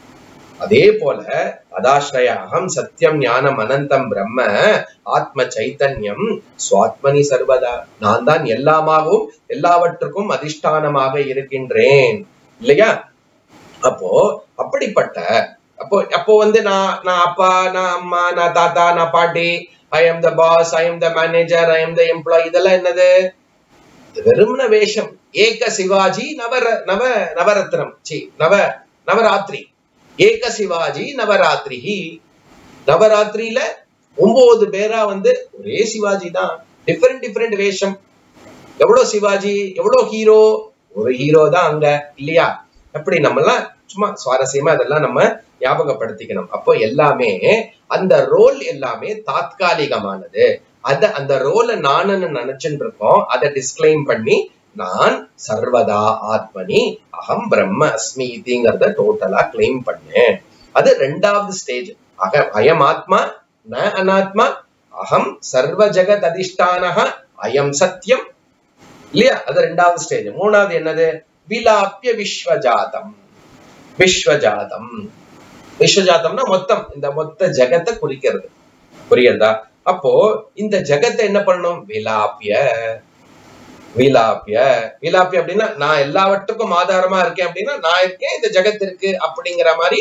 அதே போல அதாஸ்ரய அகம் சத்தியம் ஞானம் அனந்தம் பிரம்ம ஆத்ம சைத்தன்யம் சுவாத்மனி சர்வதா நான் தான் எல்லாமாகவும் எல்லாவற்றுக்கும் அதிஷ்டானமாக இருக்கின்றேன் இல்லையா அப்போ அப்படிப்பட்ட அப்போ அப்போ வந்து நான் நான் அப்பா நான் அம்மா நான் தாத்தா நான் பாட்டி I am the boss I am the manager I am the employee இதெல்லாம் என்னது இது வெறும்ன வேஷம் ஏக சிவாஜி நவர நவ நவரத்னம் சி நவ நவராத்திரி ஏக சிவாஜி நவராத்திரி நவராத்திரியில ஒன்பது பேரா வந்து ஒரே சிவாஜி தான் டிஃபரெண்ட் டிஃபரெண்ட் வேஷம் எவ்வளவு சிவாஜி எவ்வளவு ஹீரோ ஒரு ஹீரோ தான் அங்க இல்லையா அப்படி நம்ம எல்லாம் சும்மா சுவாரஸ்யமா அதெல்லாம் நம்ம ஞாபகப்படுத்திக்கணும் அப்போ எல்லாமே அந்த ரோல் எல்லாமே தாத்காலிகமானது அத அந்த ரோலை நானுன்னு நினைச்சுட்டு இருக்கோம் அதை டிஸ்கிளைம் பண்ணி நான் சர்வதா ஆத்மனி அகம் பிரம்ம அஸ்மி இதுங்கிறத டோட்டலா கிளைம் பண்ணேன் அது ரெண்டாவது ஸ்டேஜ் அக அயம் ஆத்மா ந அனாத்மா அகம் சர்வ ஜெகத் அதிஷ்டானக அயம் சத்தியம் இல்லையா அது ரெண்டாவது ஸ்டேஜ் மூணாவது என்னது விலாப்பிய விஸ்வஜாதம் விஸ்வஜாதம் விஸ்வஜாதம்னா மொத்தம் இந்த மொத்த ஜெகத்தை குறிக்கிறது புரியுறதா அப்போ இந்த ஜெகத்தை என்ன பண்ணணும் விலாப்பிய விலாப்பிய விலாப்பிய அப்படின்னா நான் எல்லாவற்றுக்கும் ஆதாரமா இருக்கேன் அப்படின்னா நான் இருக்கேன் இந்த ஜெகத் இருக்கு அப்படிங்கிற மாதிரி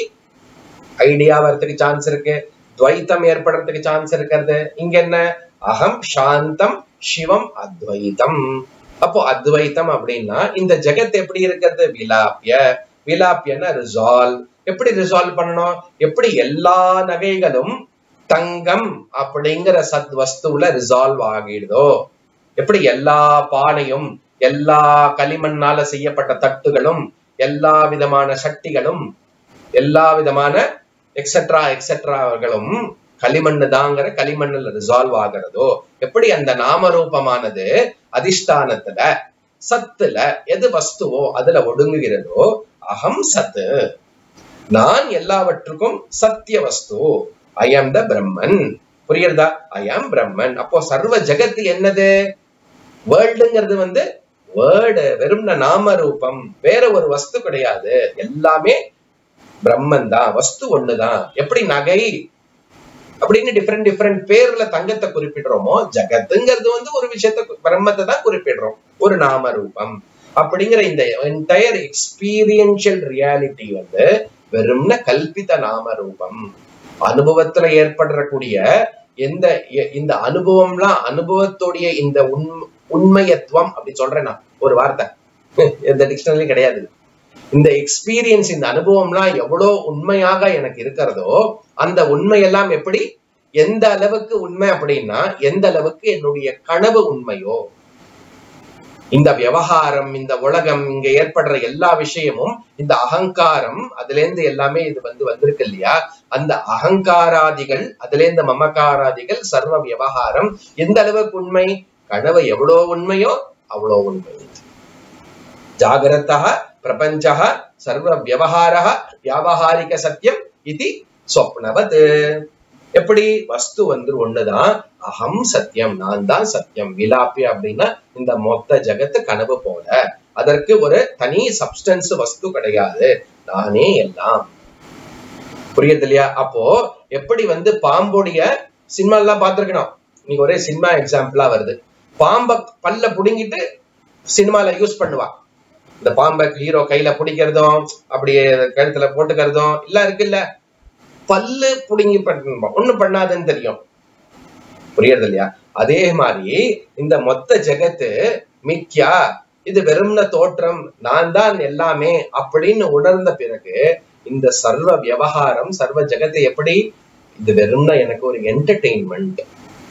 ஐடியா வரதுக்கு சான்ஸ் இருக்கு துவைத்தம் ஏற்படுறதுக்கு சான்ஸ் இருக்கிறது இங்க என்ன அகம் சாந்தம் சிவம் அத்வைத்தம் அப்போ அத்வைத்தம் அப்படின்னா இந்த ஜெகத் எப்படி இருக்கிறது விலாப்பிய விலாப்பியன்னா ரிசால்வ் எப்படி ரிசால்வ் பண்ணணும் எப்படி எல்லா நகைகளும் தங்கம் அப்படிங்கிற சத் வஸ்துல ரிசால்வ் ஆகிடுதோ எப்படி எல்லா பானையும் எல்லா களிமண்ணால செய்யப்பட்ட தட்டுகளும் எல்லா விதமான சக்திகளும் எல்லா விதமான எக்ஸெட்ரா எக்ஸெட்ராகளும் களிமண்ணு தாங்கிற களிமண்ணுல ரிசால்வ் ஆகிறதோ எப்படி அந்த நாமரூபமானது அதிஷ்டானத்துல சத்துல எது வஸ்துவோ அதுல ஒடுங்குகிறதோ அகம் சத்து நான் எல்லாவற்றுக்கும் சத்திய வஸ்து ஐ ஆம் த பிரம்மன் புரியுறதா ஐ ஆம் பிரம்மன் அப்போ சர்வ ஜெகத்து என்னது வேர்ல்டுங்கிறது வந்து வேர்டு வெறும் நாம ரூபம் வேற ஒரு வஸ்து கிடையாது எல்லாமே பிரம்மன் தான் வஸ்து ஒண்ணுதான் எப்படி நகை அப்படின்னு டிஃப்ரெண்ட் டிஃப்ரெண்ட் பேர்ல தங்கத்தை குறிப்பிடுறோமோ ஜகத்துங்கிறது வந்து ஒரு விஷயத்த பிரம்மத்தை தான் குறிப்பிடுறோம் ஒரு நாம ரூபம் அப்படிங்கிற இந்த என்டையர் எக்ஸ்பீரியன்ஷியல் ரியாலிட்டி வந்து வெறும்ன கல்பித நாம ரூபம் அனுபவத்துல ஏற்படக்கூடிய எந்த எ- இந்த அனுபவம்லாம் அனுபவத்துடைய இந்த உண் உண்மையத்துவம் அப்படி சொல்றேன் நான் ஒரு வார்த்தை எந்த டிக்ஷனரி கிடையாது இந்த எக்ஸ்பீரியன்ஸ் இந்த அனுபவம்லாம் எவ்வளவு உண்மையாக எனக்கு இருக்கிறதோ அந்த உண்மையெல்லாம் எப்படி எந்த அளவுக்கு உண்மை அப்படின்னா எந்த அளவுக்கு என்னுடைய கனவு உண்மையோ இந்த விவகாரம் இந்த உலகம் இங்க ஏற்படுற எல்லா விஷயமும் இந்த அகங்காரம் அதுல இருந்து எல்லாமே இது வந்து வந்திருக்கு இல்லையா அந்த அகங்காராதிகள் அதுல இருந்து மமகாராதிகள் சர்வ விவகாரம் எந்த அளவுக்கு உண்மை கனவு எவ்வளோ உண்மையோ அவ்வளோ உண்மை ஜாகிரதா பிரபஞ்ச சர்வ விவகார வியாபகாரிக சத்தியம் இது சொப்னவத் எப்படி வஸ்து வந்து ஒண்ணுதான் அகம் சத்தியம் நான் தான் சத்தியம் விலாப்பி அப்படின்னா இந்த மொத்த ஜகத்து கனவு போல அதற்கு ஒரு தனி சப்ஸ்டன்ஸ் வஸ்து கிடையாது நானே எல்லாம் புரியுது இல்லையா அப்போ எப்படி வந்து பாம்புடைய சினிமா எல்லாம் பார்த்திருக்கணும் நீங்க ஒரே சினிமா எக்ஸாம்பிளா வருது பாம்பை பல்ல புடுங்கிட்டு சினிமால யூஸ் பண்ணுவா இந்த பாம்பை ஹீரோ கையில பிடிக்கிறதும் அப்படியே கழுத்துல போட்டுக்கிறதும் எல்லாம் இருக்குல்ல பல்லு புடுங்கி பண்ண ஒண்ணும் பண்ணாதுன்னு தெரியும் புரியுறது இல்லையா அதே மாதிரி இந்த மொத்த ஜெகத்து மித்யா இது வெறும்ன தோற்றம் நான் தான் எல்லாமே அப்படின்னு உணர்ந்த பிறகு இந்த சர்வ விவகாரம் சர்வ ஜெகத்து எப்படி இது வெறும்னா எனக்கு ஒரு என்டர்டெயின்மெண்ட்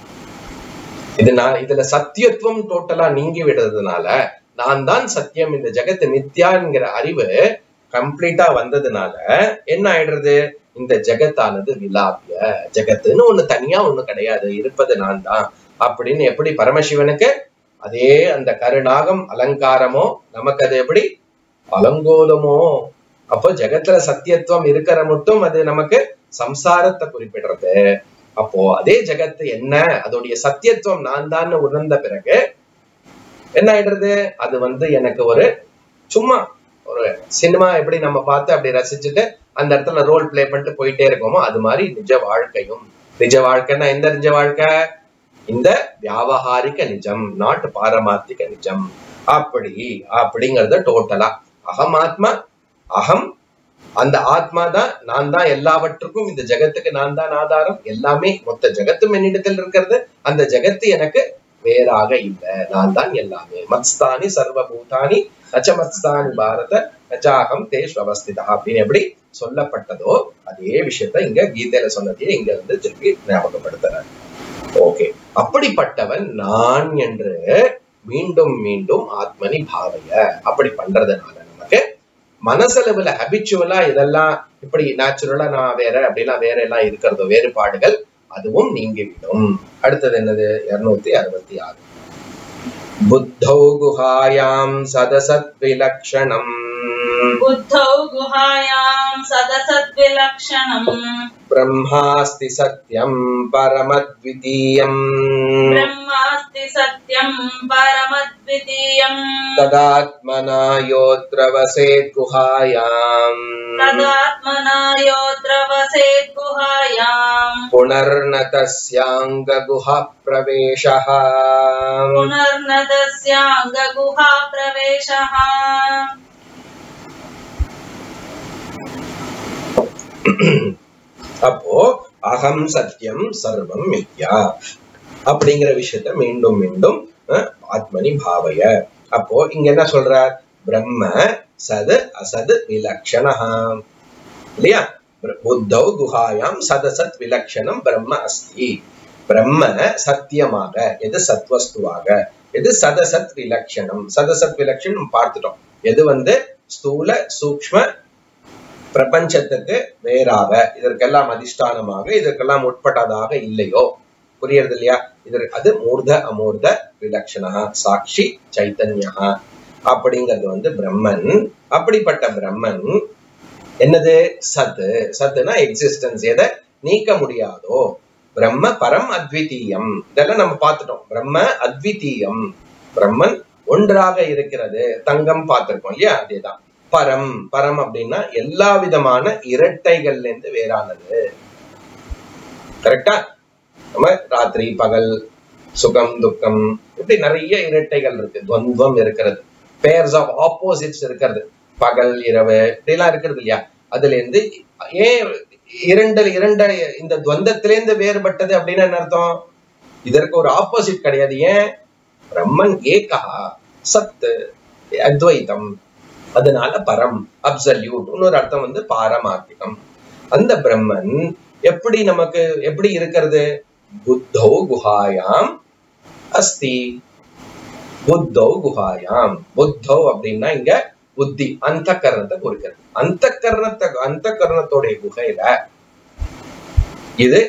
இது நான் இதுல சத்தியத்துவம் டோட்டலா நீங்கி விடுறதுனால நான் தான் சத்தியம் இந்த ஜெகத்து மித்யாங்கிற அறிவு கம்ப்ளீட்டா வந்ததுனால என்ன ஆயிடுறது இந்த ஜெகத்தானது விலாபிய ஜெகத்துன்னு ஒண்ணு தனியா ஒண்ணு கிடையாது இருப்பது நான் தான் அப்படின்னு எப்படி பரமசிவனுக்கு அதே அந்த கருணாகம் அலங்காரமோ நமக்கு அது எப்படி அலங்கோலமோ அப்போ ஜெகத்துல சத்தியத்துவம் இருக்கிற மட்டும் அது நமக்கு சம்சாரத்தை குறிப்பிடுறது அப்போ அதே ஜெகத்து என்ன அதோடைய சத்தியத்துவம் நான் தான் உணர்ந்த பிறகு என்ன ஆயிடுறது அது வந்து எனக்கு ஒரு சும்மா ஒரு சினிமா எப்படி நம்ம பார்த்து அப்படி ரசிச்சுட்டு அந்த இடத்துல ரோல் பிளே பண்ணிட்டு போயிட்டே இருக்கோமோ அது மாதிரி நிஜ வாழ்க்கையும் நிஜ வாழ்க்கைன்னா எந்த நிஜ வாழ்க்கை இந்த வியாபகாரிக நிஜம் நாட் பாரமார்த்திக நிஜம் அப்படி அப்படிங்கறத டோட்டலா அகம் ஆத்மா அகம் அந்த ஆத்மா தான் நான் தான் எல்லாவற்றுக்கும் இந்த ஜெகத்துக்கு நான் தான் ஆதாரம் எல்லாமே மொத்த ஜெகத்தும் என்னிடத்தில் இருக்கிறது அந்த ஜெகத்து எனக்கு வேறாக இல்லை நான் தான் எல்லாமே மத்ஸ்தானி சர்வபூதானி நச்சமத்ஸ்தானி பாரத நச்சாகம் தேஷ் அவஸ்திதா அப்படின்னு எப்படி சொல்லப்பட்டதோ அதே விஷயத்த இங்க கீதையில சொன்னதையே இங்க வந்து திருப்பி ஞாபகப்படுத்துறார் ஓகே அப்படிப்பட்டவன் நான் என்று மீண்டும் மீண்டும் ஆத்மனி பாவைய அப்படி பண்றதுனால நமக்கு மனசளவுல ஹபிச்சுவலா இதெல்லாம் இப்படி நேச்சுரலா நான் வேற அப்படிலாம் வேற எல்லாம் இருக்கிறதோ வேறுபாடுகள் அதுவும் நீங்கிவிடும் அடுத்தது என்னது இருநூத்தி அறுபத்தி ஆறு புத்தௌ குஹாயாம் சதசத் விலக்ஷணம் बुद्धौ गुहायां सदसद्विलक्षणम् பிரம்மாஸ்தி சத்யம் பரமத்விதீயம் ब्रह्मास्ति सत्यम् परमद्वितीयम् तदात्मना योऽत्र वसेत् गुहायाम् तदात्मना योऽत्र वसेत् गुहायाम् पुनर्न तस्याङ्गगुहः प्रवेशः पुनर्न तस्याङ्गगुहा प्रवेशः அப்போ அகம் சத்தியம் சர்வம் மித்யா அப்படிங்கிற விஷயத்த மீண்டும் மீண்டும் அஹ், ஆத்மனி பாவய அப்போ இங்க என்ன சொல்றார் பிரம்ம சது அசது விலக்ஷணஹா இல்லையா பிர- புத்தௌ குஹாயாம் சதசத் விலக்ஷணம் பிரம்ம அஸ்தி பிரம்ம சத்தியமாக எது சத்வஸ்துவாக எது சதசத் விலக்ஷணம் சதசத் விலக்ஷணம் பார்த்துட்டோம் எது வந்து ஸ்தூல சூக்ஷ்ம பிரபஞ்சத்துக்கு வேறாக இதற்கெல்லாம் அதிஷ்டானமாக இதற்கெல்லாம் உட்பட்டதாக இல்லையோ புரியுறது இல்லையா இதற்கு அது மூர்த அமூர்த விலக்ஷணா சாட்சி சைத்தன்யா அப்படிங்கிறது வந்து பிரம்மன் அப்படிப்பட்ட பிரம்மன் என்னது சத்து சத்துனா எக்ஸிஸ்டன்ஸ் எதை நீக்க முடியாதோ பிரம்ம பரம் அத்விதீயம் இதெல்லாம் நம்ம பார்த்துட்டோம் பிரம்ம அத்விதீயம் பிரம்மன் ஒன்றாக இருக்கிறது தங்கம் பார்த்திருக்கோம் இல்லையா அதேதான் பரம் பரம் அப்படின்னா எல்லா விதமான இரட்டைகள்ல இருந்து வேறானது கரெக்டா நம்ம ராத்திரி பகல் சுகம் துக்கம் இப்படி நிறைய இரட்டைகள் இருக்கு துவந்தம் இருக்கிறது பேர்ஸ் ஆஃப் ஆப்போசிட்ஸ் இருக்கிறது பகல் இரவு இப்படிலாம் இருக்கிறது இல்லையா அதுல இருந்து ஏன் இரண்டு இரண்ட இந்த துவந்தத்திலேருந்து வேறுபட்டது அப்படின்னு என்ன அர்த்தம் இதற்கு ஒரு ஆப்போசிட் கிடையாது ஏன் பிரம்மன் ஏகா சத்து அத்வைதம் அதனால பரம் அப்சல்யூட் இன்னொரு அர்த்தம் வந்து பாரமார்த்திகம் அந்த பிரம்மன் எப்படி நமக்கு எப்படி இருக்கிறது புத்தௌ குஹாயாம் அஸ்தி புத்தௌ குஹாயாம் புத்தௌ அப்படின்னா இங்க புத்தி அந்த கரணத்தை குறிக்கிறது அந்த கரணத்தை அந்த கரணத்தோடைய குகையில இது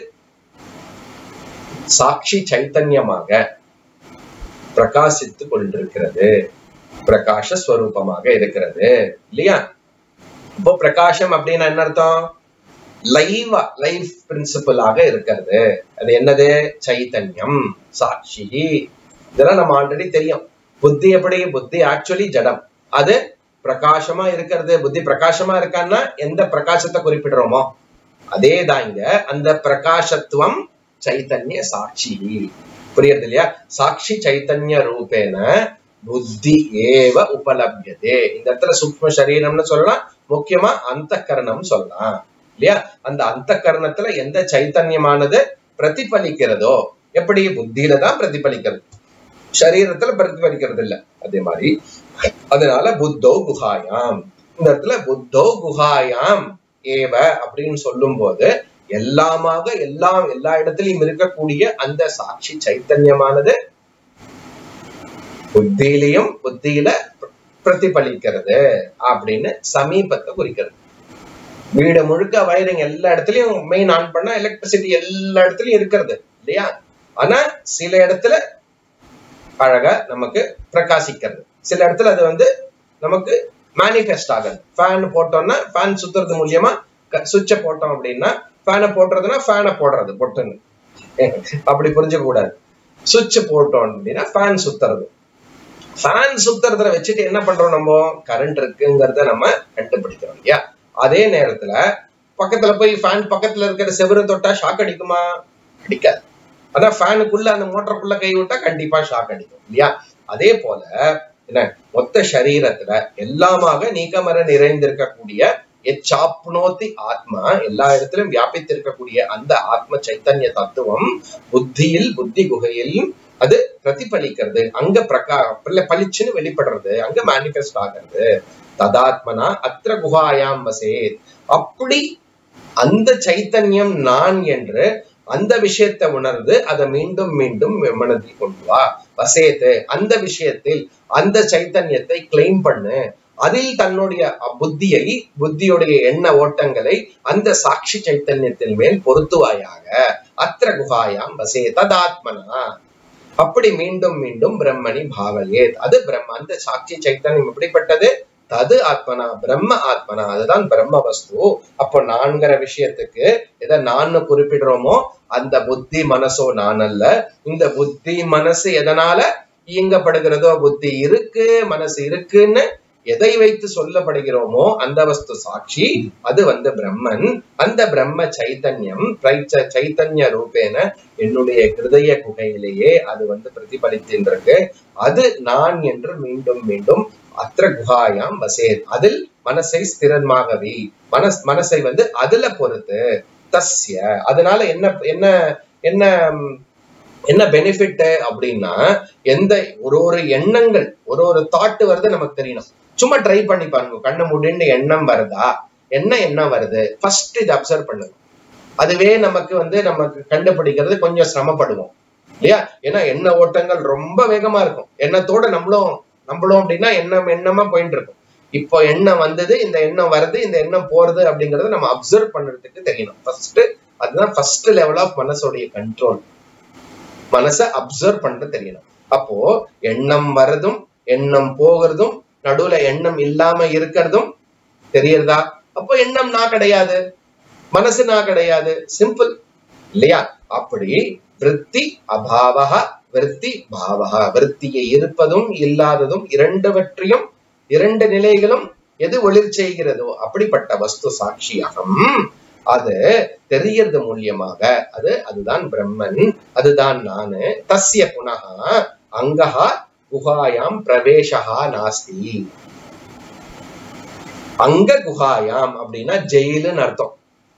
சாட்சி சைத்தன்யமாக பிரகாசித்துக் கொண்டிருக்கிறது பிரகாச ஸ்வரூபமாக இருக்கிறது இல்லையா இப்போ பிரகாசம் அப்படின்னா என்ன அர்த்தம் லைவா லைஃப் பிரின்சிபலாக இருக்கிறது அது என்னது சைத்தன்யம் சாட்சி இதெல்லாம் நம்ம ஆல்ரெடி தெரியும் புத்தி எப்படி புத்தி ஆக்சுவலி ஜடம் அது பிரகாசமா இருக்கிறது புத்தி பிரகாசமா இருக்கான்னா எந்த பிரகாசத்தை குறிப்பிடுறோமோ அதேதான் இங்க அந்த பிரகாசத்துவம் சைத்தன்ய சாட்சி புரியுறது இல்லையா சாட்சி சைத்தன்ய ரூபேன புத்தி ஏவ உபலபியதே இந்த இடத்துல சூக்ம சரீரம்னு சொல்லலாம் முக்கியமா அந்த கரணம் சொல்லலாம் இல்லையா அந்த அந்த கரணத்துல எந்த சைத்தன்யமானது பிரதிபலிக்கிறதோ எப்படி புத்தியில தான் பிரதிபலிக்கிறது சரீரத்துல பிரதிபலிக்கிறது இல்ல அதே மாதிரி அதனால புத்தோ குஹாயாம் இந்த இடத்துல புத்தோ குஹாயாம் ஏவ அப்படின்னு சொல்லும் போது எல்லாமாக எல்லாம் எல்லா இடத்துலயும் இருக்கக்கூடிய அந்த சாட்சி சைத்தன்யமானது புத்தியிலையும் புத்தியில பிர- பிரதிபலிக்கிறது அப்படின்னு சமீபத்தை குறிக்கிறது வீடு முழுக்க வயரிங் எல்லா இடத்துலயும் மெயின் ஆன் பண்ணா எலக்ட்ரிசிட்டி எல்லா இடத்துலயும் இருக்கிறது இல்லையா ஆனா சில இடத்துல அழகா நமக்கு பிரகாசிக்கிறது சில இடத்துல அது வந்து நமக்கு மேனிஃபெஸ்ட் ஆகுது ஃபேன் போட்டோம்னா ஃபேன் சுத்துறது மூலியமா சுவிட்சை போட்டோம் அப்படின்னா ஃபேனை போடுறதுன்னா ஃபேனை போடுறது பொட்டுன்னு அப்படி புரிஞ்சுக்க கூடாது சுவிட்ச் போட்டோம் அப்படின்னா ஃபேன் சுத்துறது ஃபேன் சுத்துறதுல வச்சுட்டு என்ன பண்றோம் நம்ம கரண்ட் இருக்குங்கிறத நம்ம கண்டுபிடிக்கிறோம் இல்லையா அதே நேரத்துல பக்கத்துல போய் ஃபேன் பக்கத்துல இருக்கிற செவரு தொட்டா ஷாக் அடிக்குமா அடிக்காது அதான் ஃபேனுக்குள்ள அந்த மோட்டருக்குள்ள கை விட்டா கண்டிப்பா ஷாக் அடிக்கும் இல்லையா அதே போல என்ன மொத்த சரீரத்துல எல்லாமாக நீக்கமர நிறைந்திருக்கக்கூடிய எச்சாப்னோத்தி ஆத்மா எல்லா இடத்திலும் வியாபித்திருக்கக்கூடிய அந்த ஆத்ம சைத்தன்ய தத்துவம் புத்தியில் புத்தி குகையில் அது பிரதிபலிக்கிறது அங்க பிரகா பல- பளிச்சுன்னு வெளிப்படுறது அங்க மேனிஃபெஸ்ட் ஆகிறது ததாத்மனா அத்திர குஹாயாம் வசேத் அப்படி அந்த சைத்தன்யம் நான் என்று அந்த விஷயத்தை உணர்ந்து அதை மீண்டும் மீண்டும் மனதில் கொண்டு வா வசேத்து அந்த விஷயத்தில் அந்த சைத்தன்யத்தை கிளைம் பண்ணு அதில் தன்னுடைய புத்தியை புத்தியுடைய எண்ண ஓட்டங்களை அந்த சாட்சி சைத்தன்யத்தின் மேல் பொருத்துவாயாக அத்திர குஹாயாம் வசே ததாத்மனா அப்படி மீண்டும் மீண்டும் பிரம்மணி பாவையேத் அது பிரம்ம அந்த சாட்சி சைத்தன்யம் எப்படிப்பட்டது தது ஆத்மனா பிரம்ம ஆத்மனா அதுதான் பிரம்ம வஸ்து அப்போ நான்கிற விஷயத்துக்கு எதை நான் குறிப்பிடுறோமோ அந்த புத்தி மனசோ நான் அல்ல இந்த புத்தி மனசு எதனால இயங்கப்படுகிறதோ புத்தி இருக்கு மனசு இருக்குன்னு எதை வைத்து சொல்லப்படுகிறோமோ அந்த வஸ்து சாட்சி அது வந்து பிரம்மன் அந்த பிரம்ம சைத்தன்யம் பிரைச்ச- சைத்தன்ய ரூபேன என்னுடைய கிருதய குகையிலேயே அது வந்து பிரதிபலித்தின்றிருக்கு அது நான் என்று மீண்டும் மீண்டும் அத்திர குஹாயாம் வசேத் அதில் மனசை ஸ்திரமாகவே மனஸ் மனசை வந்து அதுல பொறுத்து தஸ்ய அதனால என்ன என்ன என்ன ம், என்ன பெனிஃபிட் அப்படின்னா எந்த ஒரு ஒரு எண்ணங்கள் ஒரு ஒரு தாட் வருது நமக்கு தெரியணும் சும்மா ட்ரை பண்ணி பாருங்க கண்ணு முடின்னு எண்ணம் வருதா என்ன எண்ணம் வருது ஃபர்ஸ்ட் இதை அப்சர்வ் பண்ணுங்க அதுவே நமக்கு வந்து நமக்கு கண்டுபிடிக்கிறது கொஞ்சம் சிரமப்படுவோம் இல்லையா ஏன்னா எண்ண ஓட்டங்கள் ரொம்ப வேகமா இருக்கும் எண்ணத்தோட நம்மளும் நம்மளும் அப்படின்னா எண்ணம் எண்ணமா போயிட்டு இருக்கும் இப்போ எண்ணம் வந்தது இந்த எண்ணம் வருது இந்த எண்ணம் போறது அப்படிங்கறத நம்ம அப்சர்வ் பண்றதுக்கு தெரியணும் ஃபர்ஸ்ட் அதுதான் ஃபர்ஸ்ட் லெவல் ஆஃப் மனசோடைய கண்ட்ரோல் மனசை அப்சர்வ் பண்ண தெரியணும் அப்போ எண்ணம் வரதும் எண்ணம் போகிறதும் நடுவுல எண்ணம் இல்லாம இருக்கிறதும் தெரியறதா அப்போ எண்ணம் நான் கிடையாது மனசு நான் கிடையாது சிம்பிள் இல்லையா அப்படி விருத்தி அபாவக விருத்தி பாவக விருத்தியை இருப்பதும் இல்லாததும் இரண்டுவற்றையும் இரண்டு நிலைகளும் எது ஒளிர் செய்கிறதோ அப்படிப்பட்ட வஸ்து சாட்சியாகும் அது தெரியறது மூலியமாக அது அதுதான் பிரம்மன் அதுதான் நானு தஸ்ய புனகா அங்கஹா குஹாயாம் பிரவேசஹா நாஸ்தி அங்க குஹாயாம் அப்படின்னா ஜெயிலுன்னு அர்த்தம்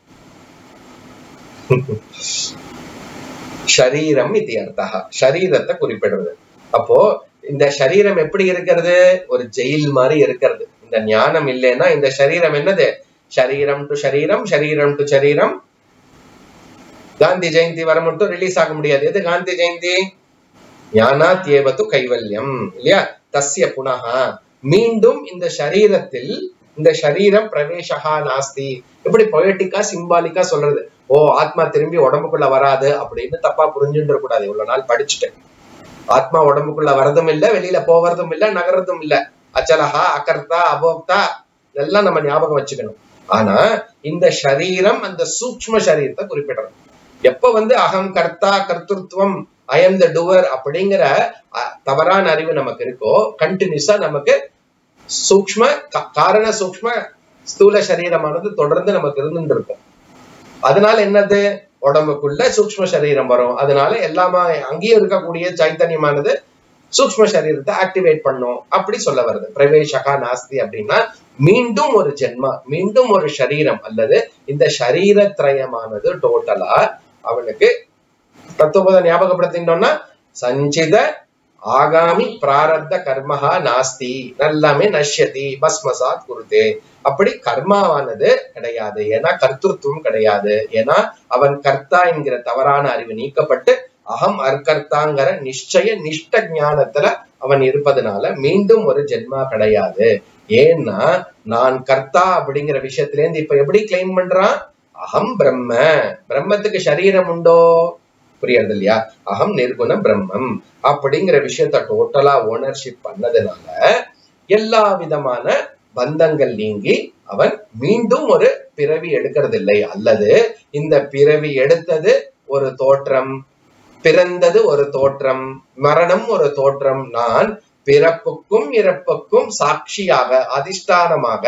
ஷரீரம் இது அர்த்தா ஷரீரத்தை குறிப்பிடுறது அப்போ இந்த சரீரம் எப்படி இருக்கிறது ஒரு ஜெயில் மாதிரி இருக்கிறது இந்த ஞானம் இல்லைன்னா இந்த சரீரம் என்னது சரீரம் டு சரீரம் சரீரம் டு சரீரம் காந்தி ஜெயந்தி வர மட்டும் ரிலீஸ் ஆக முடியாது எது காந்தி ஜெயந்தி ஞானாத் ஏவது கைவல்யம் இல்லையா தஸ்ய புனகா மீண்டும் இந்த சரீரத்தில் இந்த சரீரம் பிரவேசகா நாஸ்தி இப்படி பொயட்டிக்கா சிம்பாலிக்கா சொல்றது ஓ ஆத்மா திரும்பி உடம்புக்குள்ள வராது அப்படின்னு தப்பா புரிஞ்சுட்டு கூடாது இவ்வளவு நாள் படிச்சுட்டேன் ஆத்மா உடம்புக்குள்ள வரதும் இல்ல வெளியில போவதும் இல்ல நகரதும் இல்ல அச்சலஹா அகர்த்தா அபோக்தா இதெல்லாம் நம்ம ஞாபகம் வச்சுக்கணும் ஆனா இந்த சரீரம் அந்த சூக்ஷ்ம சரீரத்தை குறிப்பிடுறது எப்ப வந்து அகம் கர்த்தா கர்த்தத்துவம் ஐ எம் த டூவர் அப்படிங்கிற அஹ், தவறான அறிவு நமக்கு இருக்கோ கண்டினியூஸா நமக்கு சூக்ஷ்ம கா- காரண சூக்ஷ்ம ஸ்தூல சரீரமானது தொடர்ந்து நமக்கு இருந்துட்டு இருக்கும் அதனால என்னது உடம்புக்குள்ள சூக்ஷ்ம சரீரம் வரும் அதனால எல்லாமா அங்கேயும் இருக்கக்கூடிய சைத்தன்யமானது சூக்ஷ்ம சரீரத்தை ஆக்டிவேட் பண்ணும் அப்படி சொல்ல வருது பிரவேசகா நாஸ்தி அப்படின்னா மீண்டும் ஒரு ஜென்மா மீண்டும் ஒரு சரீரம் அல்லது இந்த சரீரத்ரயமானது டோட்டலா அவனுக்கு தத்துவபோத ஞாபகப்படுத்திட்டோம்னா சஞ்சித ஆகாமி பிராரப்த கர்மஹா நாஸ்தி எல்லாமே நஷ்யதி பஸ்மசாத் குருதே அப்படி கர்மாவானது கிடையாது ஏன்னா கர்த்தத்துவம் கிடையாது ஏன்னா அவன் கர்த்தா என்கிற தவறான அறிவு நீக்கப்பட்டு அகம் அர்க்கர்த்தாங்கிற நிச்சய நிஷ்ட ஞானத்துல அவன் இருப்பதனால மீண்டும் ஒரு ஜென்மா கிடையாது ஏன்னா நான் கர்த்தா அப்படிங்கிற விஷயத்துல இருந்து இப்ப எப்படி கிளைம் பண்றான் அகம் பிரம்ம பிரம்மத்துக்கு சரீரம் உண்டோ புரியுறது இல்லையா அகம் நிர்குண பிரம்மம் அப்படிங்கிற விஷயத்த டோட்டலா ஓனர்ஷிப் பண்ணதுனால எல்லா விதமான பந்தங்கள் நீங்கி அவன் மீண்டும் ஒரு பிறவி எடுக்கிறதில்லை அல்லது இந்த பிறவி எடுத்தது ஒரு தோற்றம் பிறந்தது ஒரு தோற்றம் மரணம் ஒரு தோற்றம் நான் பிறப்புக்கும் இறப்புக்கும் சாட்சியாக அதிஷ்டானமாக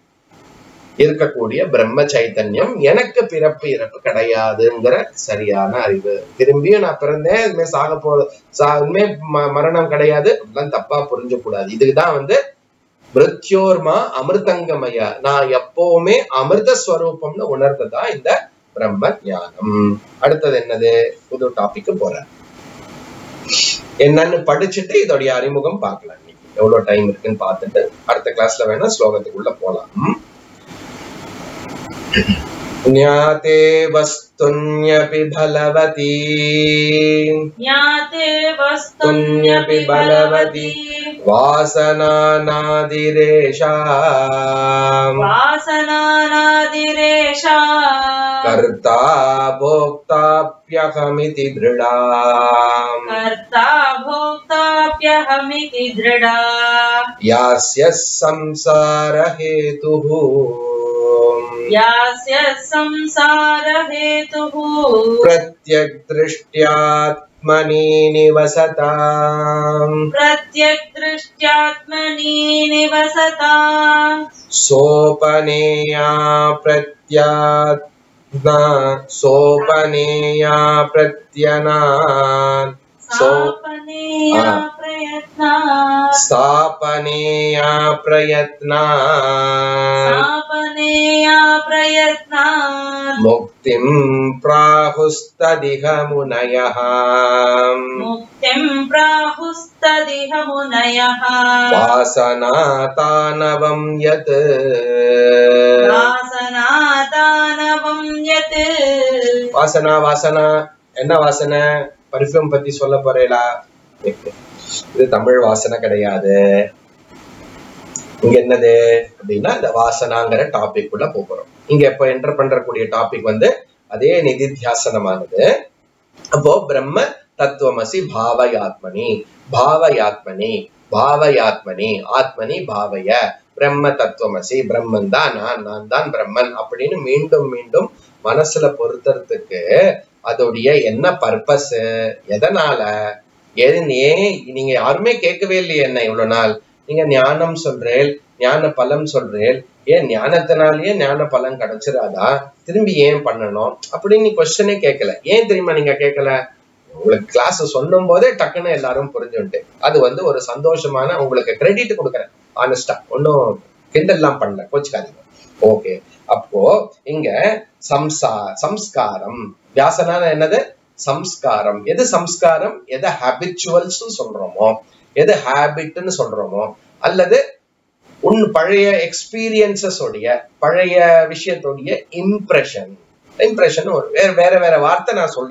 இருக்கக்கூடிய பிரம்ம சைத்தன்யம் எனக்கு பிறப்பு இறப்பு கிடையாதுங்கிற சரியான அறிவு திரும்பியும் நான் பிறந்தேன் இனிமே சாக போ சா இனிமே ம- மரணம் கிடையாது அப்படிலாம் தப்பா புரிஞ்ச கூடாது இதுதான் வந்து மிருத்யோர்மா அமிர்தங்கமய நான் எப்பவுமே அமிர்த ஸ்வரூபம்னு உணர்ந்ததா இந்த பிரம்ம ஞானம் அடுத்தது என்னது புது டாபிக் போறேன் என்னன்னு படிச்சுட்டு இதோடைய அறிமுகம் பார்க்கலாம் இன்னைக்கு எவ்வளவு டைம் இருக்குன்னு பார்த்துட்டு அடுத்த கிளாஸ்ல வேணா ஸ்லோகத்துக்குள்ள போலாம் ம்? ज्ञाते वस्तुन्यपि बलवती ज्ञाते वस्तुन्यपि बलवती वासनानादिरेषा वासनानादिरेषा कर्ता भोक्ताप्यहमिति दृढा कर्ता भोक्ताप्यहमिति दृढा यास्य संसारहेतुः यास्य संसारहेतुः प्रत्यग्दृष्ट्यात्मनि निवसताम् प्रत्यग्दृष्ट्यात्मनि निवसता सोपनेया प्रत्यात्मा सोपनेया प्रत्यना सो सापनेया आ. प्रयत्ना स्थापनेया प्रयत्ना स्थापनेया प्रयत्ना मुक्तिं प्राहुस्तदिह मुनयः मुक्तिम् प्राहुस्तदिह मुनयः वासनातानवं यत् वासनादानवम् यत् வாசனா வாசனா என்ன வாசனை பர்ஃபியூம் பத்தி சொல்ல போறேளா இது தமிழ் வாசனை கிடையாது இங்க என்னது அப்படின்னா இந்த வாசனாங்கிற டாபிக் உள்ள போக போறோம் இங்க இப்ப என்டர் பண்றக்கூடிய டாபிக் வந்து அதே நிதித்தியாசனமானது அப்போ பிரம்ம தத்துவமசி பாவயாத்மனி பாவயாத்மனி பாவயாத்மனி ஆத்மனி பாவய பிரம்ம தத்துவமசி பிரம்மன் தான் நான் நான் தான் பிரம்மன் அப்படின்னு மீண்டும் மீண்டும் மனசுல பொருத்துறதுக்கு அதோடைய என்ன பர்பஸ் எதனால எது ஏன் நீங்க யாருமே கேட்கவே இல்லையே என்ன இவ்வளவு நாள் நீங்க ஞானம் சொல்றேன் ஞான பலம் சொல்றேன் ஏன் ஞானத்தினாலேயே ஞான பலன் கிடைச்சிடாதா திரும்பி ஏன் பண்ணணும் அப்படின்னு நீ கொஸ்டனே கேட்கல ஏன் தெரியுமா நீங்க கேட்கல உங்களுக்கு கிளாஸ் சொல்லும் போதே டக்குன்னு எல்லாரும் புரிஞ்சுட்டு அது வந்து ஒரு சந்தோஷமான உங்களுக்கு கிரெடிட் கொடுக்குறேன் ஆனஸ்டா ஒன்னும் கிண்டல்லாம் பண்ணல கோச்சுக்காதீங்க ஓகே அப்போ இங்க சம்சா சம்ஸ்காரம் வியாசனான என்னது சம்ஸ்காரம் எது சம்ஸ்காரம் எது ஹேபிச்சுவல்ஸ் சொல்றோமோ எது ஹேபிட்னு சொல்றோமோ அல்லது உன் பழைய எக்ஸ்பீரியன்சஸ் உடைய பழைய விஷயத்துடைய இம்ப்ரெஷன் இம்ப்ரெஷன் ஒரு வேற வேற வேற வார்த்தை நான் சொல்றேன்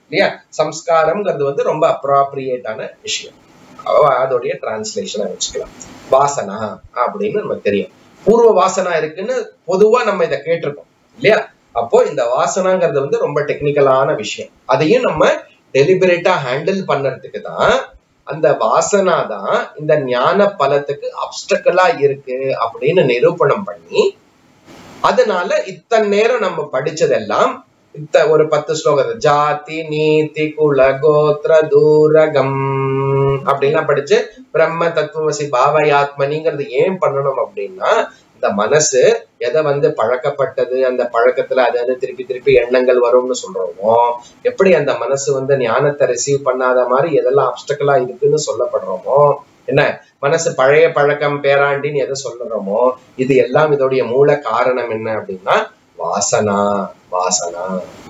இல்லையா சம்ஸ்காரம்ங்கிறது வந்து ரொம்ப அப்ராப்ரியேட்டான விஷயம் அவ- அதோடைய டிரான்ஸ்லேஷனை வச்சுக்கலாம் வாசனா அப்படின்னு நமக்கு தெரியும் பூர்வ வாசனா இருக்குன்னு பொதுவா நம்ம இதை கேட்டிருக்கோம் இல்லையா அப்போ இந்த வாசனாங்கிறது வந்து ரொம்ப டெக்னிக்கலான விஷயம் அதையும் நம்ம டெலிபரேட்டா ஹேண்டில் பண்ணறதுக்கு தான் அந்த வாசனா தான் இந்த ஞான பலத்துக்கு அப்டக்கலா இருக்கு அப்படின்னு நிரூபணம் பண்ணி அதனால இத்தனை நேரம் நம்ம படிச்சதெல்லாம் இத்த ஒரு பத்து ஸ்லோகத்தை ஜாதி நீதி குல கோத்ர தூரகம் அப்படின்லாம் படிச்சு பிரம்ம தத்துவசி பாவயாத்மனிங்கிறது ஏன் பண்ணணும் அப்படின்னா இந்த மனசு எதை வந்து பழக்கப்பட்டது அந்த பழக்கத்துல அது அது திருப்பி திருப்பி எண்ணங்கள் வரும்னு சொல்றோமோ எப்படி அந்த மனசு வந்து ஞானத்தை ரிசீவ் பண்ணாத மாதிரி எதெல்லாம் அப்டக்கலா இருக்குன்னு சொல்லப்படுறோமோ என்ன மனசு பழைய பழக்கம் பேராண்டின்னு எதை சொல்லுறோமோ இது எல்லாம் இதோடைய மூல காரணம் என்ன அப்படின்னா வாசனா வாசனா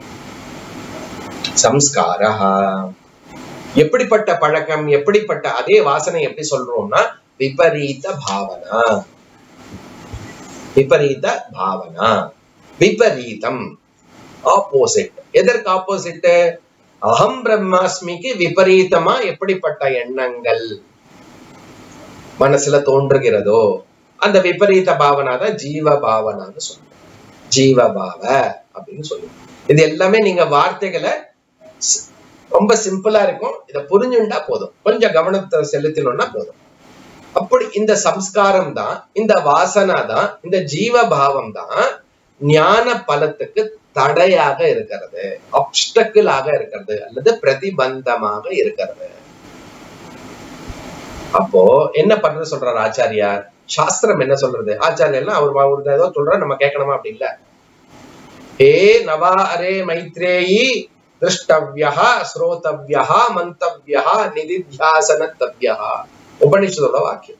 சம்ஸ்காரா எப்படிப்பட்ட பழக்கம் எப்படிப்பட்ட அதே வாசனை எப்படி சொல்றோம்னா விபரீத பாவனா விபரீத பாவனா விபரீதம் ஆப்போசிட் எதற்கு ஆப்போசிட் அகம் பிரம்மாஸ்மிக்கு விபரீதமா எப்படிப்பட்ட எண்ணங்கள் மனசுல தோன்றுகிறதோ அந்த விபரீத பாவனா தான் ஜீவ பாவனான்னு சொல்லுவோம் ஜீவபாவ அப்படின்னு சொல்லுவோம் இது எல்லாமே நீங்க வார்த்தைகளை ஸ்- ரொம்ப சிம்பிளா இருக்கும் இத புரிஞ்சுண்டா போதும் கொஞ்சம் கவனத்தை செலுத்தினோம்னா போதும் அப்படி இந்த சம்ஸ்காரம் தான் இந்த வாசனா தான் இந்த ஜீவபாவம் தான் ஞான பலத்துக்கு தடையாக இருக்கிறது அப்டக்கிளாக இருக்கிறது அல்லது பிரதிபந்தமாக இருக்கிறது அப்போ என்ன பண்றது சொல்றாரு ஆச்சாரியார் சாஸ்திரம் என்ன சொல்றது ஆச்சாரியர்லாம் அவர் அவர் ஏதோ சொல்ற நம்ம கேட்கணுமா அப்படி இல்ல ஹே நவா அரே மைத்ரேயி திருஷ்டவ்யா ஸ்ரோதவ்யா மந்தவ்யா நிதித்தியாசனத்தவ்யா உபனிஷதோட வாக்கியம்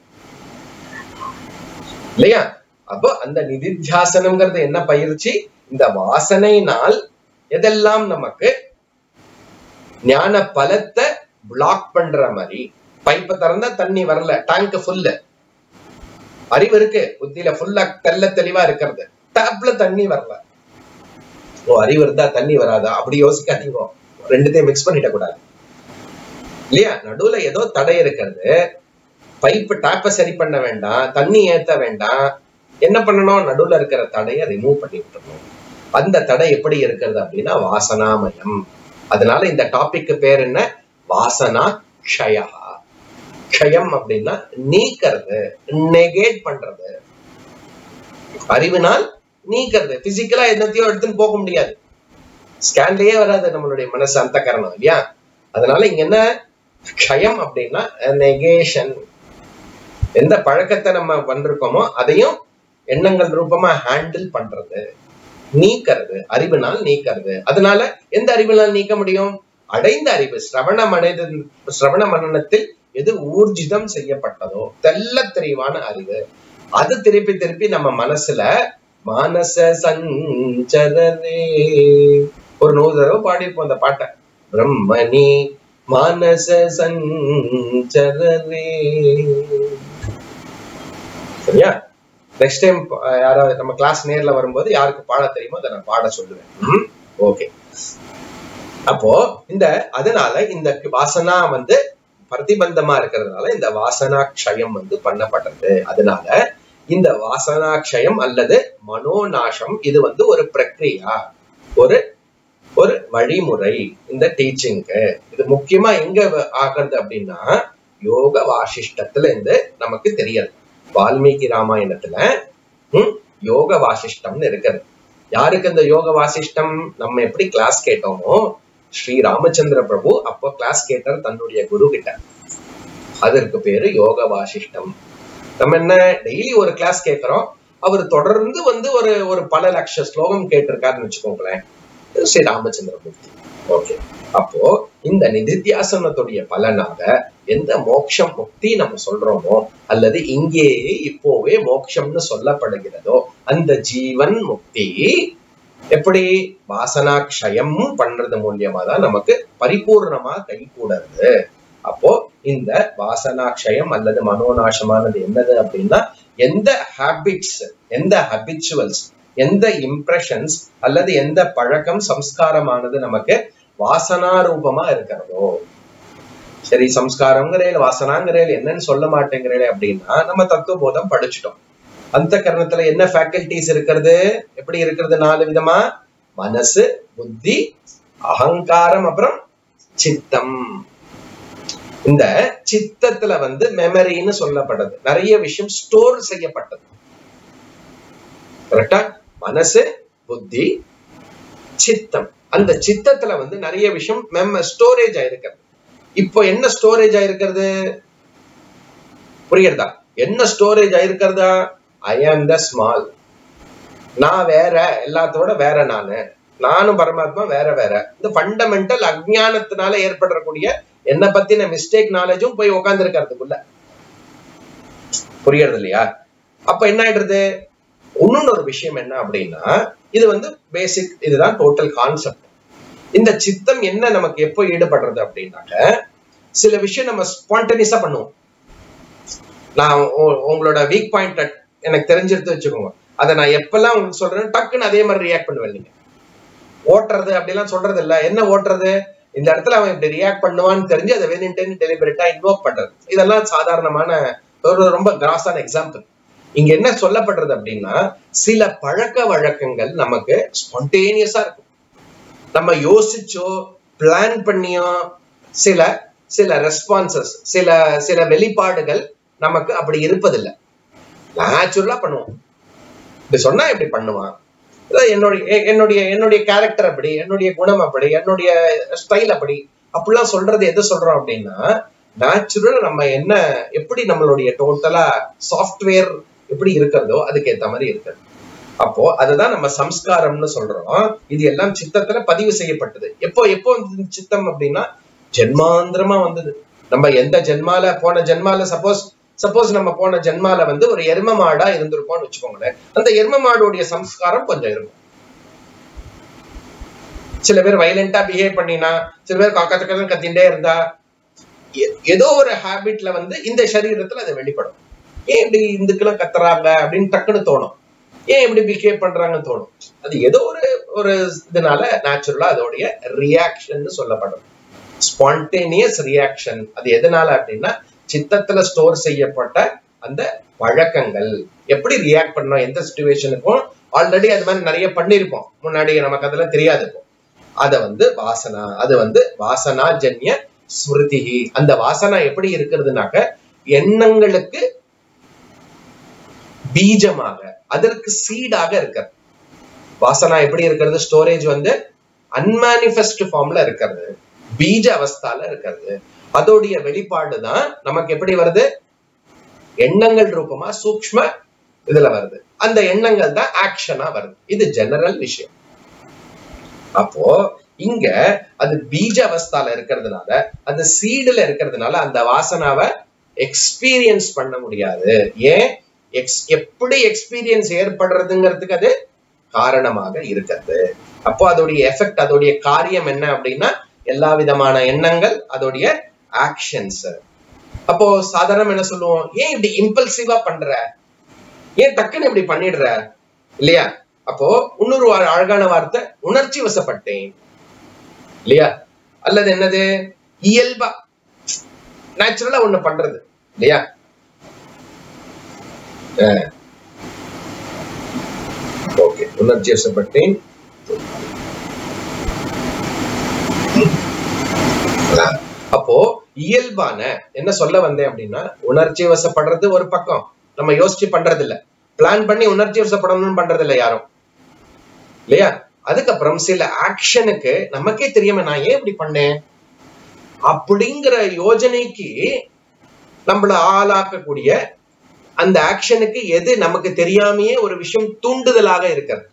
இல்லையா அப்போ அந்த நிதித்தியாசனம்ங்கிறது என்ன பயிற்சி இந்த வாசனையினால் எதெல்லாம் நமக்கு ஞான பலத்தை பிளாக் பண்ற மாதிரி பைப்பை திறந்தா தண்ணி வரல டேங்க் ஃபுல்லு அறிவு இருக்கு புத்தியில ஃபுல்லா தெல்ல தெளிவா இருக்கிறது டேப்ல தண்ணி வரல ஓ அறிவு இருந்தா தண்ணி வராதா அப்படி யோசிக்காதீங்க ரெண்டுத்தையும் மிக்ஸ் பண்ணிட கூடாது இல்லையா நடுவுல ஏதோ தடை இருக்கிறது பைப்பு டேப்பை சரி பண்ண வேண்டாம் தண்ணி ஏத்த வேண்டாம் என்ன பண்ணணும் நடுவுல இருக்கிற தடையை ரிமூவ் பண்ணி விட்டுறணும் அந்த தடை எப்படி இருக்கிறது அப்படின்னா வாசனாமயம் அதனால இந்த டாபிக்கு பேர் என்ன வாசனா க்ஷயா க்ஷயம் அப்படின்னா நீக்கிறது நெகேட் பண்றது அறிவினால் நீக்கிறது பிசிக்கலா என்னத்தையோ எடுத்துன்னு போக முடியாது ஸ்கேன்லயே வராது நம்மளுடைய மனசு அந்த காரணம் இல்லையா அதனால இங்க என்ன க்ஷயம் அப்படின்னா நெகேஷன் எந்த பழக்கத்தை நம்ம வந்திருக்கோமோ அதையும் எண்ணங்கள் ரூபமா ஹேண்டில் பண்றது நீக்கிறது அறிவினால் நீக்கிறது அதனால எந்த அறிவினால் நீக்க முடியும் அடைந்த அறிவு சிரவண மனித சிரவண மனநத்தில் எது ஊர்ஜிதம் செய்யப்பட்டதோ தெல்ல தெளிவான அறிவு அது திருப்பி திருப்பி நம்ம மனசுல மானச சஞ்சரரே ஒரு நூறு தடவை பாடியிருப்போம் அந்த பாட்டை பிரம்மணி மானச சஞ்சரரே சரியா நெக்ஸ்ட் டைம் யாராவது நம்ம கிளாஸ் நேர்ல வரும்போது யாருக்கு பாட தெரியுமோ அதை நான் பாட சொல்லுவேன் ஓகே அப்போ இந்த அதனால இந்த வாசனா வந்து பிரதிபந்தமா இருக்கிறதுனால இந்த வாசனா க்ஷயம் வந்து பண்ணப்படுறது அதனால இந்த வாசனா க்ஷயம் அல்லது மனோநாசம் இது வந்து ஒரு பிரக்ரியா ஒரு ஒரு வழிமுறை இந்த டீச்சிங்க்கு இது முக்கியமா எங்க ஆகிறது அப்படின்னா யோக வாசிஷ்டத்துல இருந்து நமக்கு தெரியாது வால்மீகி ராமாயணத்துல ஹம், யோக வாசிஷ்டம்னு இருக்கிறது யாருக்கு இந்த யோக வாசிஷ்டம் நம்ம எப்படி கிளாஸ் கேட்டோமோ ஸ்ரீ ராமச்சந்திர பிரபு அப்போ கிளாஸ் கேட்டார் தன்னுடைய குரு கிட்ட அதற்கு பேரு யோக வாசிஷ்டம் நம்ம என்ன டெய்லி ஒரு கிளாஸ் கேட்கிறோம் அவர் தொடர்ந்து வந்து ஒரு ஒரு பல லட்ச ஸ்லோகம் கேட்டிருக்காருன்னு வச்சுக்கோங்களேன் இது ஸ்ரீ ராமச்சந்திர மூர்த்தி ஓகே அப்போ இந்த நிதித்தியாசனத்துடைய பலனாக எந்த மோட்சம் முக்தி நம்ம சொல்றோமோ அல்லது இங்கேயே இப்போவே மோட்சம்னு சொல்லப்படுகிறதோ அந்த ஜீவன் முக்தி எப்படி வாசனாக்ஷயம் பண்றது மூலியமா தான் நமக்கு பரிபூர்ணமா கை கூடுறது அப்போ இந்த வாசனாக்ஷயம் அல்லது மனோநாசமானது என்னது அப்படின்னா எந்த ஹாபிட்ஸ் எந்த ஹபிச்சுவல்ஸ் எந்த இம்ப்ரெஷன்ஸ் அல்லது எந்த பழக்கம் சம்ஸ்காரமானது நமக்கு வாசனா ரூபமா இருக்கிறதோ சரி சம்ஸ்காரங்கிறேன் வாசனாங்கிறேன் என்னன்னு சொல்ல மாட்டேங்கிறேன் அப்படின்னா நம்ம தத்துவ போதம் படிச்சுட்டோம் அந்த கரணத்துல என்ன ஃபேக்கல்டிஸ் இருக்கிறது எப்படி இருக்கிறது நாலு விதமா மனசு புத்தி அகங்காரம் அப்புறம் சித்தம் இந்த சித்தத்துல வந்து மெமரின்னு சொல்லப்படுது நிறைய விஷயம் ஸ்டோர் செய்யப்பட்டது கரெக்டா மனசு புத்தி சித்தம் அந்த சித்தத்துல வந்து நிறைய விஷயம் மெம ஸ்டோரேஜ் ஆயிருக்கிறது இப்போ என்ன ஸ்டோரேஜ் ஆயிருக்கிறது புரியுறதா என்ன ஸ்டோரேஜ் ஆயிருக்கிறதா ஐ ஆம் த ஸ்மால் நான் வேற எல்லாத்தோட வேற நானு நானும் பரமாத்மா வேற வேற இந்த ஃபண்டமெண்டல் அஜ்ஞானத்தினால ஏற்படக்கூடிய என்ன பத்தின மிஸ்டேக் நாலேஜும் போய் உட்கார்ந்து இருக்கிறதுக்குள்ள புரியறது இல்லையா அப்ப என்ன ஆயிடுறது இன்னொன்னு ஒரு விஷயம் என்ன அப்படின்னா இது வந்து பேசிக் இதுதான் டோட்டல் கான்செப்ட் இந்த சித்தம் என்ன நமக்கு எப்போ ஈடுபடுறது அப்படின்னாக்க சில விஷயம் நம்ம ஸ்பான்டனியஸா பண்ணுவோம் நான் உ- உங்களோட வீக் பாயிண்ட் எனக்கு தெரிஞ்சிருத்து வச்சுக்கோங்க அதை நான் எப்பெல்லாம் உங்களுக்கு சொல்றேன் டக்குன்னு அதே மாதிரி ரியாக்ட் பண்ணுவேன் நீங்க ஓட்டுறது அப்படிலாம் சொல்றது இல்ல என்ன ஓட்டுறது இந்த இடத்துல அவன் இப்படி ரியாக்ட் பண்ணுவான்னு தெரிஞ்சு அதை வேணுன்ட்டு டெலிபரேட்டா இன்வோக் பண்றது இதெல்லாம் சாதாரணமான ஒரு ரொம்ப கிராஸான எக்ஸாம்பிள் இங்க என்ன சொல்லப்படுறது அப்படின்னா சில பழக்க வழக்கங்கள் நமக்கு ஸ்பான்டேனியஸா இருக்கும் நம்ம யோசிச்சோ பிளான் பண்ணியோ சில சில ரெஸ்பான்சஸ் சில சில வெளிப்பாடுகள் நமக்கு அப்படி இருப்பதில்லை நேச்சுரலா பண்ணுவோம் இப்படி சொன்னா இப்படி பண்ணுவான் அதான் என்னுடைய எ- என்னுடைய என்னுடைய கேரக்டர் அப்படி என்னுடைய குணம் அப்படி என்னுடைய ஸ்டைல் அப்படி அப்படிலாம் சொல்றது எது சொல்றோம் அப்படின்னா நேச்சுரலா நம்ம என்ன எப்படி நம்மளுடைய டோட்டலா சாஃப்ட்வேர் எப்படி இருக்கிறதோ அதுக்கு ஏத்த மாதிரி இருக்கிறது அப்போ அதுதான் நம்ம சம்ஸ்காரம்னு சொல்றோம் இது எல்லாம் சித்தத்துல பதிவு செய்யப்பட்டது எப்போ எப்போ வந்தது சித்தம் அப்படின்னா ஜென்மாந்திரமா வந்தது நம்ம எந்த ஜென்மால போன ஜென்மால சப்போஸ் சப்போஸ் நம்ம போன ஜென்மால வந்து ஒரு எரும மாடா இருந்திருப்போம்னு வச்சுக்கோங்களேன் அந்த எரும மாடுடைய சம்ஸ்காரம் கொஞ்சம் இருக்கும் சில பேர் வயலண்டா பிஹேவ் பண்ணினா சில பேர் கக்கத்தக்கன்னு கத்திண்டே இருந்தா எ- ஏதோ ஒரு ஹாபிட்ல வந்து இந்த சரீரத்துல அது வெளிப்படும் ஏன் இப்படி இந்துக்கெல்லாம் கத்துறாங்க அப்படின்னு டக்குன்னு தோணும் ஏன் இப்படி பிஹேவ் பண்றாங்கன்னு தோணும் அது ஏதோ ஒரு ஒரு இதனால நேச்சுரலா அதோடைய ரியாக்ஷன் சொல்லப்படும் ஸ்பான்டேனியஸ் ரியாக்ஷன் அது எதனால அப்படின்னா சித்தத்துல ஸ்டோர் செய்யப்பட்ட அந்த பழக்கங்கள் எப்படி ரியாக்ட் பண்ணோம் எந்த சுச்சுவேஷனுக்கும் ஆல்ரெடி அது மாதிரி நிறைய பண்ணிருப்போம் முன்னாடி நமக்கு அதெல்லாம் தெரியாது இருக்கும் அத வந்து வாசனா அது வந்து வாசனா ஜன்ய ஸ்மிருதி அந்த வாசனா எப்படி இருக்கிறதுனாக்க எண்ணங்களுக்கு பீஜமாக அதற்கு சீடாக இருக்கிறது வாசனா எப்படி இருக்கிறது ஸ்டோரேஜ் வந்து அன்மானிஃபெஸ்ட் ஃபார்ம்ல இருக்கிறது பீஜ அவஸ்தால இருக்கிறது அதோடைய வெளிப்பாடு தான் நமக்கு எப்படி வருது எண்ணங்கள் ரூபமா சூக்ஷ்ம இதுல வருது அந்த எண்ணங்கள் தான் ஆக்ஷனா வருது இது ஜெனரல் விஷயம் அப்போ இங்க அது பீஜ அவஸ்தால இருக்கிறதுனால அந்த சீடுல இருக்கிறதுனால அந்த வாசனாவை எக்ஸ்பீரியன்ஸ் பண்ண முடியாது ஏன் எக்ஸ் எப்படி எக்ஸ்பீரியன்ஸ் ஏற்படுறதுங்கிறதுக்கு அது காரணமாக இருக்கிறது அப்போ அதோடைய எஃபெக்ட் அதோடைய காரியம் என்ன அப்படின்னா எல்லா விதமான எண்ணங்கள் அதோடைய ஆக்ஷன்ஸ் அப்போ சாதாரணம் என்ன சொல்லுவோம் ஏன் இப்படி இம்பல்சிவா பண்ற ஏன் டக்குன்னு இப்படி பண்ணிடுற இல்லையா அப்போ இன்னொரு வா- அழகான வார்த்தை உணர்ச்சி வசப்பட்டேன் இல்லையா அல்லது என்னது இயல்பா நேச்சுரலா ஒண்ணு பண்றது இல்லையா ஓகே உணர்ச்சி வசப்பட்டேன் அஹ், அப்போ இயல்பான என்ன சொல்ல வந்தேன் அப்படின்னா உணர்ச்சி வசப்படுறது ஒரு பக்கம் நம்ம யோசிச்சு பண்றது இல்ல பிளான் பண்ணி உணர்ச்சி வசப்படணும்னு பண்றது இல்ல யாரும் இல்லையா அதுக்கப்புறம் சில ஆக்ஷனுக்கு நமக்கே தெரியாம நான் ஏன் இப்படி பண்ணேன் அப்படிங்கிற யோஜனைக்கு நம்மள ஆளாக்கக்கூடிய அந்த ஆக்ஷனுக்கு எது நமக்கு தெரியாமையே ஒரு விஷயம் தூண்டுதலாக இருக்கிறது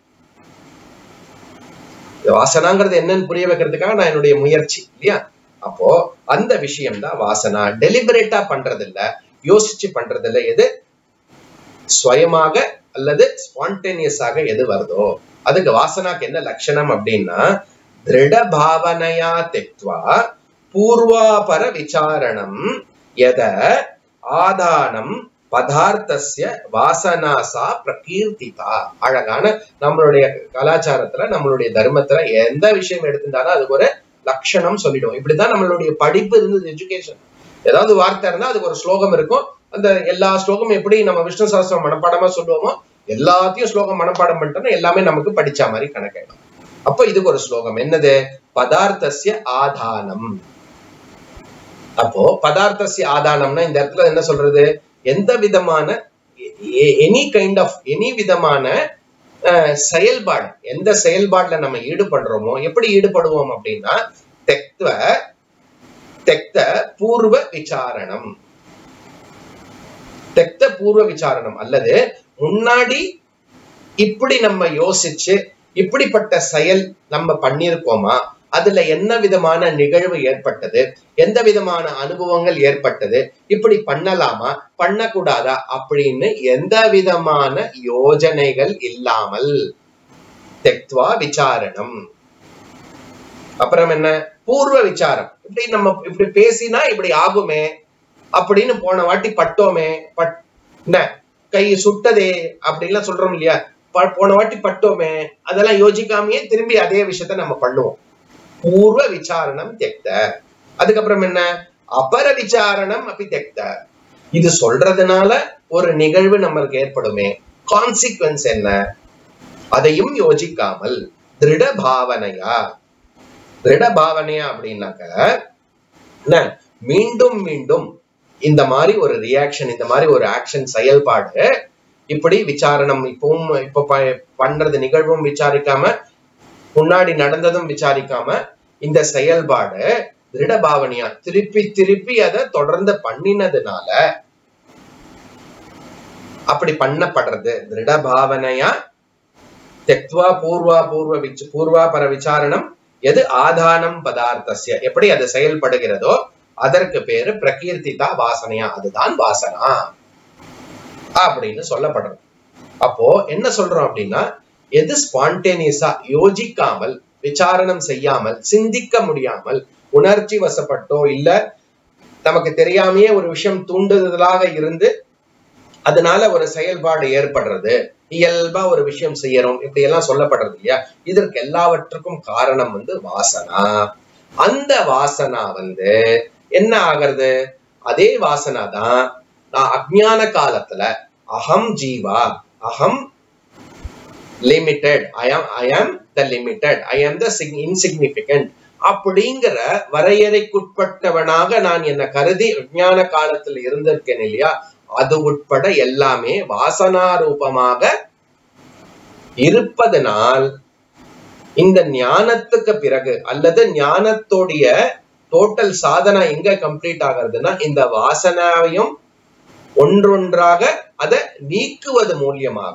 இந்த வாசனாங்கிறது என்னன்னு புரிய வைக்கிறதுக்காக நான் என்னுடைய முயற்சி இல்லையா அப்போ அந்த விஷயம் தான் வாசனா டெலிபரேட்டா பண்றது இல்ல யோசிச்சு பண்றது இல்ல எது சுயமாக அல்லது ஸ்பான்டேனியஸாக எது வருதோ அதுக்கு வாசனாக்கு என்ன லட்சணம் அப்படின்னா திருட பாவனையா தெக்வா பூர்வாபர விசாரணம் எத ஆதானம் பதார்த்தஸ்ய வாசனாசா பிரகீர்த்திதா அழகான நம்மளுடைய கலாச்சாரத்துல நம்மளுடைய தர்மத்துல எந்த விஷயம் எடுத்திருந்தாலும் அதுக்கு ஒரு லட்சணம் சொல்லிடுவோம் இப்படிதான் நம்மளுடைய படிப்பு இருந்தது எஜுகேஷன் ஏதாவது வார்த்தை இருந்தா அதுக்கு ஒரு ஸ்லோகம் இருக்கும் அந்த எல்லா ஸ்லோகம் எப்படி நம்ம விஷ்ணு சாஸ்திரம் மனப்பாடமா சொல்லுவோமோ எல்லாத்தையும் ஸ்லோகம் மனப்பாடம் பண்ணிட்டோம்னா எல்லாமே நமக்கு படிச்ச மாதிரி கணக்காயிடும் அப்போ இதுக்கு ஒரு ஸ்லோகம் என்னது பதார்த்தசிய ஆதானம் அப்போ பதார்த்தசிய ஆதானம்னா இந்த இடத்துல என்ன சொல்றது எந்த விதமான எனி கைண்ட் ஆஃப் எனி விதமான அஹ், செயல்பாடு எந்த செயல்பாடுல நம்ம ஈடுபடுறோமோ எப்படி ஈடுபடுவோம் அப்படின்னா தெக்த தெக்த பூர்வ விசாரணம் தெக்த பூர்வ விசாரணம் அல்லது முன்னாடி இப்படி நம்ம யோசிச்சு இப்படிப்பட்ட செயல் நம்ம பண்ணியிருக்கோமா அதுல என்ன விதமான நிகழ்வு ஏற்பட்டது எந்த விதமான அனுபவங்கள் ஏற்பட்டது இப்படி பண்ணலாமா பண்ணக்கூடாதா அப்படின்னு எந்த விதமான யோஜனைகள் இல்லாமல் தெக்துவா விசாரணம் அப்புறம் என்ன பூர்வ விசாரம் இப்படி நம்ம இப்படி பேசினா இப்படி ஆகுமே அப்படின்னு போன வாட்டி பட்டோமே பட் என்ன கை சுட்டதே அப்படின்லாம் சொல்றோம் இல்லையா ப- போன வாட்டி பட்டோமே அதெல்லாம் யோசிக்காமயே திரும்பி அதே விஷயத்த நம்ம பண்ணுவோம் பூர்வ விசாரணம் தெக்த அதுக்கப்புறம் என்ன அபர விசாரணம் அப்படி தெக்த இது சொல்றதுனால ஒரு நிகழ்வு நம்மளுக்கு ஏற்படுமே கான்சிக்வன்ஸ் என்ன அதையும் யோசிக்காமல் திருட பாவனையா திருட பாவனையா அப்படின்னாக்க என்ன மீண்டும் மீண்டும் இந்த மாதிரி ஒரு ரியாக்ஷன் இந்த மாதிரி ஒரு ஆக்ஷன் செயல்பாடு இப்படி விசாரணம் இப்பவும் இப்ப ப- பண்றது நிகழ்வும் விசாரிக்காம முன்னாடி நடந்ததும் விசாரிக்காம இந்த செயல்பாடு திருட பாவனையா திருப்பி திருப்பி அதை தொடர்ந்து பண்ணினதுனால அப்படி பண்ணப்படுறது திருட பாவனையா தெக்வா பூர்வா பூர்வ விச் பூர்வா பர விசாரணம் எது ஆதானம் பதார்த்தஸ்ய எப்படி அது செயல்படுகிறதோ அதற்கு பேரு பிரகீர்த்திதா வாசனையா அதுதான் வாசனா அப்படின்னு சொல்லப்படுறது அப்போ என்ன சொல்றோம் அப்படின்னா எது ஸ்பான்டேனியஸா யோசிக்காமல் விசாரணம் செய்யாமல் சிந்திக்க முடியாமல் உணர்ச்சி வசப்பட்டோ இல்ல நமக்கு தெரியாமையே ஒரு விஷயம் தூண்டுதலாக இருந்து அதனால ஒரு செயல்பாடு ஏற்படுறது இயல்பா ஒரு விஷயம் செய்யறோம் இப்படி எல்லாம் சொல்லப்படுறது இல்லையா இதற்கு எல்லாவற்றுக்கும் காரணம் வந்து வாசனா அந்த வாசனா வந்து என்ன ஆகிறது அதே வாசனா தான் நான் அஜ்ஞான காலத்துல அகம் ஜீவா அகம் லிமிட்டெட் ஐ ஆம் ஐ ஆம் த லிமிட்டெட் ஐ ஆம் த இன்சிக்னிபிகண்ட் அப்படிங்கிற வரையறைக்குட்பட்டவனாக நான் என்ன கருதி அஜ்ஞான காலத்தில் இருந்திருக்கேன் இல்லையா அது உட்பட எல்லாமே வாசனா ரூபமாக இருப்பதனால் இந்த ஞானத்துக்கு பிறகு அல்லது ஞானத்தோடைய டோட்டல் சாதனா எங்க கம்ப்ளீட் ஆகிறதுனா இந்த வாசனாவையும் ஒன்றொன்றாக அதை நீக்குவது மூலியமாக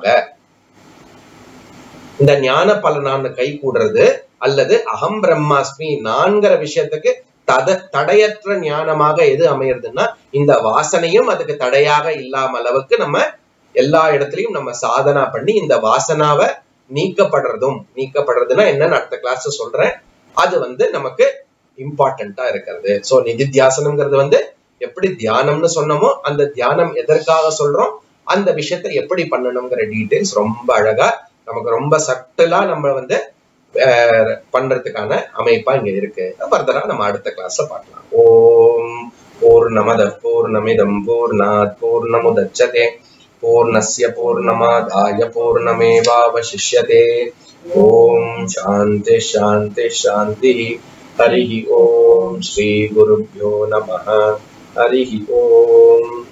இந்த ஞான பலனான கை கூடுறது அல்லது அகம் பிரம்மாஸ்மி நான்கிற விஷயத்துக்கு தத தடையற்ற ஞானமாக எது அமையறதுன்னா இந்த வாசனையும் அதுக்கு தடையாக இல்லாம அளவுக்கு நம்ம எல்லா இடத்துலயும் நம்ம சாதனா பண்ணி இந்த வாசனாவை நீக்கப்படுறதும் நீக்கப்படுறதுன்னா என்னன்னு அடுத்த கிளாஸ் சொல்றேன் அது வந்து நமக்கு இம்பார்ட்டண்டா இருக்கிறது சோ நிதித்தியாசனம்ங்கிறது வந்து எப்படி தியானம்னு சொன்னோமோ அந்த தியானம் எதற்காக சொல்றோம் அந்த விஷயத்தை எப்படி பண்ணணுங்கிற டீடைல்ஸ் ரொம்ப அழகா நமக்கு ரொம்ப சட்டலா நம்ம வந்து அஹ், பண்றதுக்கான அமைப்பா இங்க இருக்கு ஃபர்தரா நம்ம அடுத்த கிளாஸ்ல பார்க்கலாம் ஓம் பூர்ணமத பூர்ணமிதம் பூர்ணாத் பூர்ணமுதச்சதே பூர்ணஸ்ய பூர்ணமாதாய பூர்ணமேவாவசிஷ்யதே ஓம் சாந்தி சாந்தி சாந்தி ஹரி ஓம் ஸ்ரீ குருभ्यो நமः ஹரி ஓம்